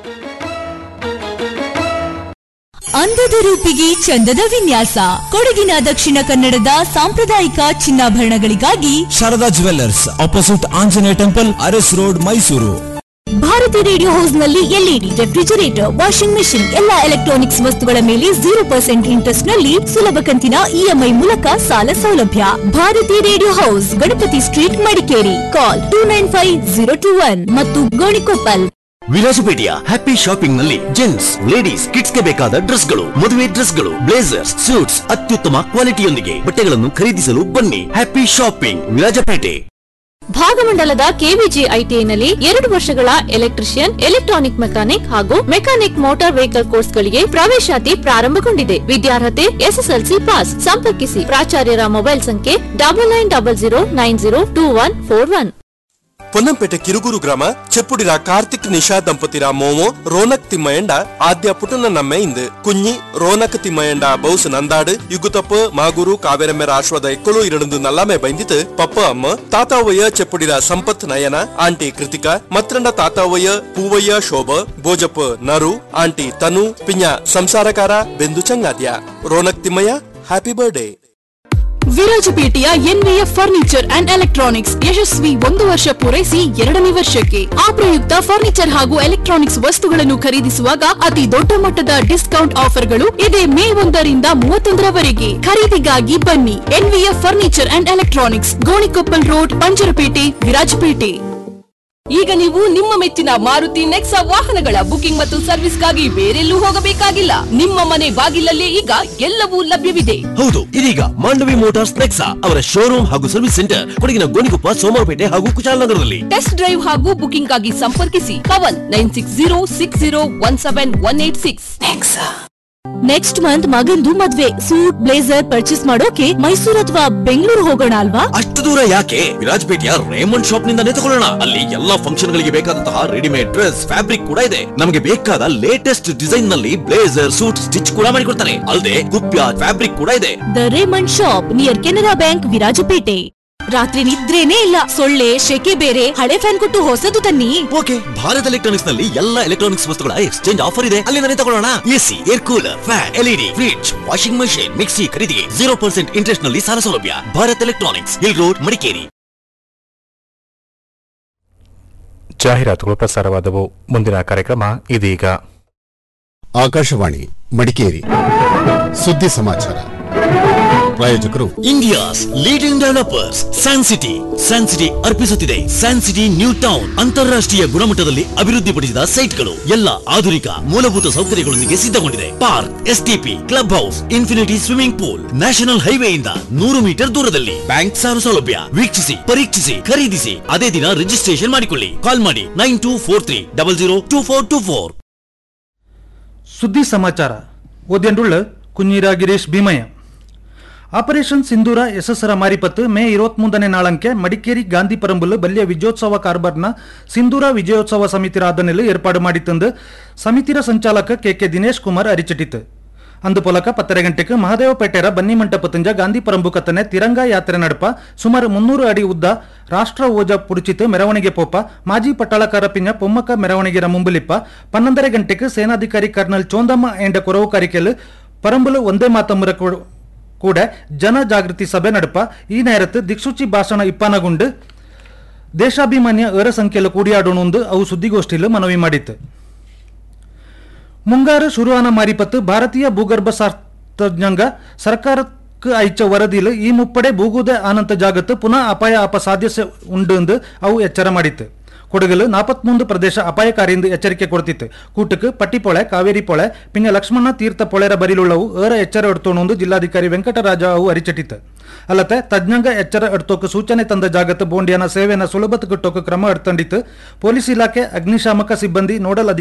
Speaker 10: ಅಂದದ ರೂಪಿಗೆ ಚಂದದ ವಿನ್ಯಾಸ ಕೊಡಗಿನ ದಕ್ಷಿಣ ಕನ್ನಡದ ಸಾಂಪ್ರದಾಯಿಕ ಚಿನ್ನಾಭರಣಗಳಿಗಾಗಿ
Speaker 11: Sharada jewellers opposite Anjaneya temple Aras road Mysuru
Speaker 10: Bharati radio house ನಲ್ಲಿ ಎಲ್ಇಡಿ ರೆಫ್ರಿಜರೇಟರ್ ವಾಷಿಂಗ್ ಮೆಷಿನ್ ಎಲ್ಲಾ ಎಲೆಕ್ಟ್ರಾನಿಕ್ಸ್ ವಸ್ತುಗಳ ಮೇಲೆ ಜೀರೋ ಪರ್ಸೆಂಟ್ ಇಂಟ್ರೆಸ್ಟ್ ನಲ್ಲಿ ಸುಲಭ ಕಂತಿನ ಇಎಂಐ ಮೂಲಕ ಸಾಲ ಸೌಲಭ್ಯ Bharati radio house Ganapati street Madikeri call two nine five zero two one ಮತ್ತು ಗೋಣಿಕೊಪ್ಪಲ್
Speaker 12: ವಿಲಾಸಪೇಟೆಯ ಹ್ಯಾಪಿ ಶಾಪಿಂಗ್ ನಲ್ಲಿ ಜೆಂಟ್ಸ್ ಲೇಡೀಸ್ ಕಿಡ್ಸ್ ಗೆ ಬೇಕಾದ ಡ್ರೆಸ್ಗಳು ಮದುವೆ ಡ್ರೆಸ್ಗಳು ಬ್ಲೇಸರ್ಸ್ ಸೂಟ್ಸ್ ಅತ್ಯುತ್ತಮ ಕ್ವಾಲಿಟಿಯೊಂದಿಗೆ ಬಟ್ಟೆಗಳನ್ನು ಖರೀದಿಸಲು ಬನ್ನಿ ಹ್ಯಾಪಿ ಶಾಪಿಂಗ್ ವಿರಾಜಪೇಟೆ
Speaker 13: ಭಾಗಮಂಡಲದ ಕೆವಿಜಿ ಐಟಿಐನಲ್ಲಿ ಎರಡು ವರ್ಷಗಳ ಎಲೆಕ್ಟ್ರಿಷಿಯನ್ ಎಲೆಕ್ಟ್ರಾನಿಕ್ ಮೆಕ್ಯಾನಿಕ್ ಹಾಗೂ ಮೆಕ್ಯಾನಿಕ್ ಮೋಟಾರ್ ವೆಹಿಕಲ್ ಕೋರ್ಸ್ಗಳಿಗೆ ಪ್ರವೇಶಾತಿ ಪ್ರಾರಂಭಗೊಂಡಿದೆ ವಿದ್ಯಾರ್ಹತೆ ಎಸ್ಎಸ್ಎಲ್ಸಿ ಪಾಸ್ ಸಂಪರ್ಕಿಸಿ ಪ್ರಾಚಾರ್ಯರ ಮೊಬೈಲ್ ಸಂಖ್ಯೆ double nine double zero nine zero two one four one
Speaker 14: Ponnampet Kirugur ಗ್ರಾಮ ಚೆಪ್ಪುಡಿರ ಕಾರ್ತಿಕ್ ನಿಶಾ ದಂಪತಿರ ಮೋಮೋ ರೋನಕ್ ತಿಮ್ಮಯಂಡ ಆದ್ಯ ಪುಟನ ನಮ್ಮೆ ಇಂದು ಕುഞ്ഞി ರೋನಕ್ ತಿಮ್ಮಯಂಡ ಬೌಸ್ ನಂದಾಡು ಯುಗುತಪ್ಪ ಮಾಗೂರು ಕಾವೇರಮ್ಮೆರ ಆಶ್ವದ ಎಕ್ಕಳು ಇರಡು ನಲ್ಲಾಮೆ ಬೈಂದಿತ್ತು ಪಪ್ಪ ಅಮ್ಮ ತಾತಾವಯ್ಯ ಚೆಪ್ಪುಡಿರ ಸಂಪತ್ ನಯನ ಆಂಟಿ ಕೃತಿಕಾ ಮತ್ರಂಡ ತಾತಾವಯ್ಯ ಪೂವಯ್ಯ ಶೋಭ ಬೋಜಪ್ಪ ನರು ಆಂಟಿ ತನು ಪಿಂಜ ಸಂಸಾರಕಾರ ಬೆಂದು ಚಂಗಾದ್ಯ ರೋನಕ್ ತಿಮ್ಮಯ್ಯ ಹ್ಯಾಪಿ ಬರ್ಡೇ
Speaker 6: ವಿರಾಜಪೇಟೆಯ ಎನ್ವಿಎಫ್ ಫರ್ನಿಚರ್ ಅಂಡ್ ಎಲೆಕ್ಟ್ರಾನಿಕ್ಸ್ ಯಶಸ್ವಿ ಒಂದು ವರ್ಷ ಪೂರೈಸಿ ಎರಡನೇ ವರ್ಷಕ್ಕೆ ಆ ಪ್ರಯುಕ್ತ ಫರ್ನಿಚರ್ ಹಾಗೂ ಎಲೆಕ್ಟ್ರಾನಿಕ್ಸ್ ವಸ್ತುಗಳನ್ನು ಖರೀದಿಸುವಾಗ ಅತಿ ದೊಡ್ಡ ಮಟ್ಟದ ಡಿಸ್ಕೌಂಟ್ ಆಫರ್ಗಳು ಇದೇ ಮೇ ಒಂದರಿಂದ ಮೂವತ್ತೊಂದರವರೆಗೆ ಖರೀದಿಗಾಗಿ ಬನ್ನಿ NVF furniture and electronics Gonikoppal road Panjarpet Virajpet
Speaker 15: ಈಗ ನೀವು ನಿಮ್ಮ ಮೆಚ್ಚಿನ ಮಾರುತಿ ನೆಕ್ಸಾ ವಾಹನಗಳ ಬುಕಿಂಗ್ ಮತ್ತು ಸರ್ವಿಸ್ಗಾಗಿ ಬೇರೆಲ್ಲೂ ಹೋಗಬೇಕಾಗಿಲ್ಲ ನಿಮ್ಮ ಮನೆ ಬಾಗಿಲಲ್ಲೇ ಈಗ ಎಲ್ಲವೂ ಲಭ್ಯವಿದೆ
Speaker 12: ಹೌದು ಇದೀಗ ಮಾಂಡವಿ ಮೋಟಾರ್ಸ್ ನೆಕ್ಸಾ ಅವರ ಶೋರೂಮ್ ಹಾಗೂ ಸರ್ವಿಸ್ ಸೆಂಟರ್ ಕೊಡಗಿನ ಗೋಣಿಕೊಪ್ಪ ಸೋಮವಾರಪೇಟೆ ಹಾಗೂ ಕುಶಾಲನಗರದಲ್ಲಿ
Speaker 15: ಟೆಸ್ಟ್ ಡ್ರೈವ್ ಹಾಗೂ ಬುಕಿಂಗ್ ಆಗಿ ಸಂಪರ್ಕಿಸಿ Pavan nine six zero six zero one seven one eight six
Speaker 10: next month ಮಗಂದು ಮದ್ವೆ ಸೂಟ್ ಬ್ಲೇಸರ್ ಪರ್ಚೇಸ್ ಮಾಡೋಕೆ ಮೈಸೂರು ಅಥವಾ ಬೆಂಗಳೂರು ಹೋಗೋಣ ಅಲ್ವಾ
Speaker 12: ಅಷ್ಟು ದೂರ ಯಾಕೆ ವಿರಾಜಪೇಟೆಯ ರೇಮಂಡ್ ಶಾಪ್ ನಿಂದಾನೇ ತಗೊಳ್ಳೋಣ ಅಲ್ಲಿ ಎಲ್ಲಾ ಫಂಕ್ಷನ್ ಗಳಿಗೆ ಬೇಕಾದಂತಹ ರೆಡಿಮೇಡ್ ಡ್ರೆಸ್ ಫ್ಯಾಬ್ರಿಕ್ ಕೂಡ ಇದೆ ನಮಗೆ ಬೇಕಾದ ಲೇಟೆಸ್ಟ್ ಡಿಸೈನ್ ನಲ್ಲಿ ಬ್ಲೇಸರ್ ಸೂಟ್ ಸ್ಟಿಚ್ ಕೂಡ ಮಾಡಿಕೊಡ್ತಾರೆ ಅಲ್ಲದೆ ಕುಪ್ಯ ಫ್ಯಾಬ್ರಿಕ್ ಕೂಡ ಇದೆ
Speaker 10: the Raymond shop near Canara bank Virajpet ರಾತ್ರಿ ನಿದ್ರೇನೇ ಇಲ್ಲ ಸೊಳ್ಳೆ ಶೆಕೆ ಬೇರೆ ಹಳೆ ಫ್ಯಾನ್ ಕೊಟ್ಟು ಹೊಸದು ತನ್ನಿ
Speaker 12: ಓಕೆ ಭಾರತ್ ಎಲೆಕ್ಟ್ರಾನಿಕ್ಸ್ ನಲ್ಲಿ ಎಲ್ಲಾ ಎಲೆಕ್ಟ್ರಾನಿಕ್ಸ್ ವಸ್ತುಗಳ ಎಕ್ಸ್ಚೇಂಜ್ ಆಫರ್ ಇದೆ ಅಲ್ಲಿಂದಲೇ ತಗೊಳ್ಳೋಣ AC air cooler fan LED fridge washing machine mixie ಖರೀದಿಗೆ ಜೀರೋ ಪರ್ಸೆಂಟ್ ಇಂಟ್ರೆಸ್ಟ್ ನಲ್ಲಿ ಸಾಲ ಸೌಲಭ್ಯ Bharat electronics hill road Madikeri
Speaker 1: ಜಾಹೀರಾತುಗಳು ಪ್ರಸಾರವಾದವು ಮುಂದಿನ ಕಾರ್ಯಕ್ರಮ ಇದೀಗ
Speaker 16: ಆಕಾಶವಾಣಿ ಮಡಿಕೇರಿ ಸುದ್ದಿ ಸಮಾಚಾರ ಪ್ರಾಯೋಜಕರು
Speaker 12: India's leading developers San City San City ಅರ್ಪಿಸುತ್ತಿದೆ ಸ್ಯಾನ್ ಸಿಟಿ ನ್ಯೂ ಟೌನ್ ಅಂತಾರಾಷ್ಟ್ರೀಯ ಗುಣಮಟ್ಟದಲ್ಲಿ ಅಭಿವೃದ್ಧಿಪಡಿಸಿದ ಸೈಟ್ಗಳು ಎಲ್ಲ ಆಧುನಿಕ ಮೂಲಭೂತ ಸೌಕರ್ಯಗಳೊಂದಿಗೆ ಸಿದ್ಧಗೊಂಡಿದೆ park STP club house infinity swimming pool national ಹೈವೇಯಿಂದ ನೂರು ಮೀಟರ್ ದೂರದಲ್ಲಿ ಬ್ಯಾಂಕ್ ಸಾಲ ಸೌಲಭ್ಯ ವೀಕ್ಷಿಸಿ ಪರೀಕ್ಷಿಸಿ ಖರೀದಿಸಿ ಅದೇ ದಿನ ರಿಜಿಸ್ಟ್ರೇಷನ್ ಮಾಡಿಕೊಳ್ಳಿ ಕಾಲ್ ಮಾಡಿ nine two four three double zero two four two four
Speaker 17: ಸುದ್ದಿ ಸಮಾಚಾರ ಓದ್ಯಂಡುಳ್ಳ ಕುഞ്ഞിರ ಗಿರೀಶ್ ಭೀಮಯ್ಯ ಆಪರೇಷನ್ ಸಿಂಧೂರ ಎಸ್ಎಸ್ರ ಮಾರಿಪತ್ತು ಮೇ ಇರುವತ್ಮೂರನೇ ನಾಳಂಕೆ ಮಡಿಕೇರಿ ಗಾಂಧಿ ಪರಂಬುಲು ಬಲ್ಯ ವಿಜಯೋತ್ಸವ ಕಾರ್ಬರ್ನ ಸಿಂಧೂರ ವಿಜಯೋತ್ಸವ ಸಮಿತಿರ ಆದನೆಲು ಏರ್ಪಾಡು ಮಾಡಿತ್ತಂದು ಸಮಿತಿರ ಸಂಚಾಲಕ ಕೆ ಕೆ ದಿನೇಶ್ ಕುಮಾರ್ ಅರಿಚಿಟ್ಟಿತು ಅಂದು ಪೊಲಕ ಪತ್ತರ ಗಂಟೆಗೆ ಮಹದೇವಪೇಟೆರ ಬನ್ನಿ ಮಂಟಪ ತುಂಜ ಗಾಂಧಿ ಪರಂಬು ಕತ್ತನೆ ತಿರಂಗ ಯಾತ್ರೆ ನಡಪ ಸುಮಾರು ಮುನ್ನೂರು ಅಡಿ ಉದ್ದ ರಾಷ್ಟ್ರ ಓಜ ಪುಡಿಚಿತು ಮೆರವಣಿಗೆ ಪೋಪ ಮಾಜಿ ಪಟ್ಟಾಳಕಾರ ಪಿಂಜ ಪೊಮ್ಮಕ ಮೆರವಣಿಗೆರ ಮುಂಬುಲಿಪ್ಪ ಪನ್ನೊಂದರ ಗಂಟೆಗೆ ಸೇನಾಧಿಕಾರಿ ಕರ್ನಲ್ ಚೋಂದಮ್ಮ ಎಂಡ ಕೊರವು ಕಾರಿಕೆಲು ಪರಂಬುಲು ಒಂದೇ ಮಾತಮ್ಮರ ಕೂಡ ಜನ ಜಾಗೃತಿ ಸಭೆ ನಡಪ ಈ ನೇರತ್ತು ದಿಕ್ಸೂಚಿ ಭಾಷಣ ಇಪ್ಪಾನಗುಂಡು ದೇಶಾಭಿಮಾನ್ಯ ಏರ ಸಂಖ್ಯೆಲು ಕೂಡಿಯಾಡೋಣೊಂದು ಅವು ಸುದ್ದಿಗೋಷ್ಠಿಲು ಮನವಿ ಮಾಡಿತ್ತು ಮುಂಗಾರು ಶುರುವಾನ ಮಾರಿಪತ್ತು ಭಾರತೀಯ ಭೂಗರ್ಭ ಶಾಸ್ತ್ರಜ್ಞಾಂಗ ಸರ್ಕಾರ ക്ക് അയച്ച വರದಿയിൽ ഈ മുപ്പಡೆ ഭൂകൂത ആനന്ത ജാಗത്ത് ಪುನಃ ಅಪಾಯ ಆಪ ಸಾಧ್ಯತೆ ಉಂಡು ಎಂದು ಅವು ಎಚ್ಚರ ಮಾಡಿತ್ತು ಕೊಡಗಲು ನಾಪತ್ಮೂಂದು ಪ್ರದೇಶ ಅಪಾಯಕಾರಿ ಎಂದು ಎಚ್ಚರಿಕೆ ಕೊಡ್ತಿತ್ತು ಕೂಟಕ್ಕೆ ಪಟ್ಟಿಪೊಳೆ ಕಾವೇರಿ ಪೊಳೆ ಪಿನ್ನ ಲಕ್ಷ್ಮಣ ತೀರ್ಥ ಪೊಳೆರ ಬರಿಲುಳ್ಳವು ಏರ ಎಚ್ಚರ ಎಡ್ತೋಣ ಎಂದು ಜಿಲ್ಲಾಧಿಕಾರಿ ವೆಂಕಟರಾಜ ಅವು ಅರಿಚಟಿತ್ತು ಅಲ್ಲದೆ ತಜ್ಞಂಗ ಎಚ್ಚರ ಎಡ್ತೋಕೆ ಸೂಚನೆ ತಂದ ಜಾಗത്ത് ಬೋಂಡಿಯನ ಸೇವೆನ ಸುಲಭತ ಕಿಟ್ಟೋಕೆ ಕ್ರಮ ಎಡ್ತಂಡಿತ್ತು ಪೊಲೀಸ್ ಇಲಾಖೆ ಅಗ್ನಿಶಾಮಕ ಸಿಬ್ಬಂದಿ ನೋಡಲ್ ಅಧಿಕಾರಿ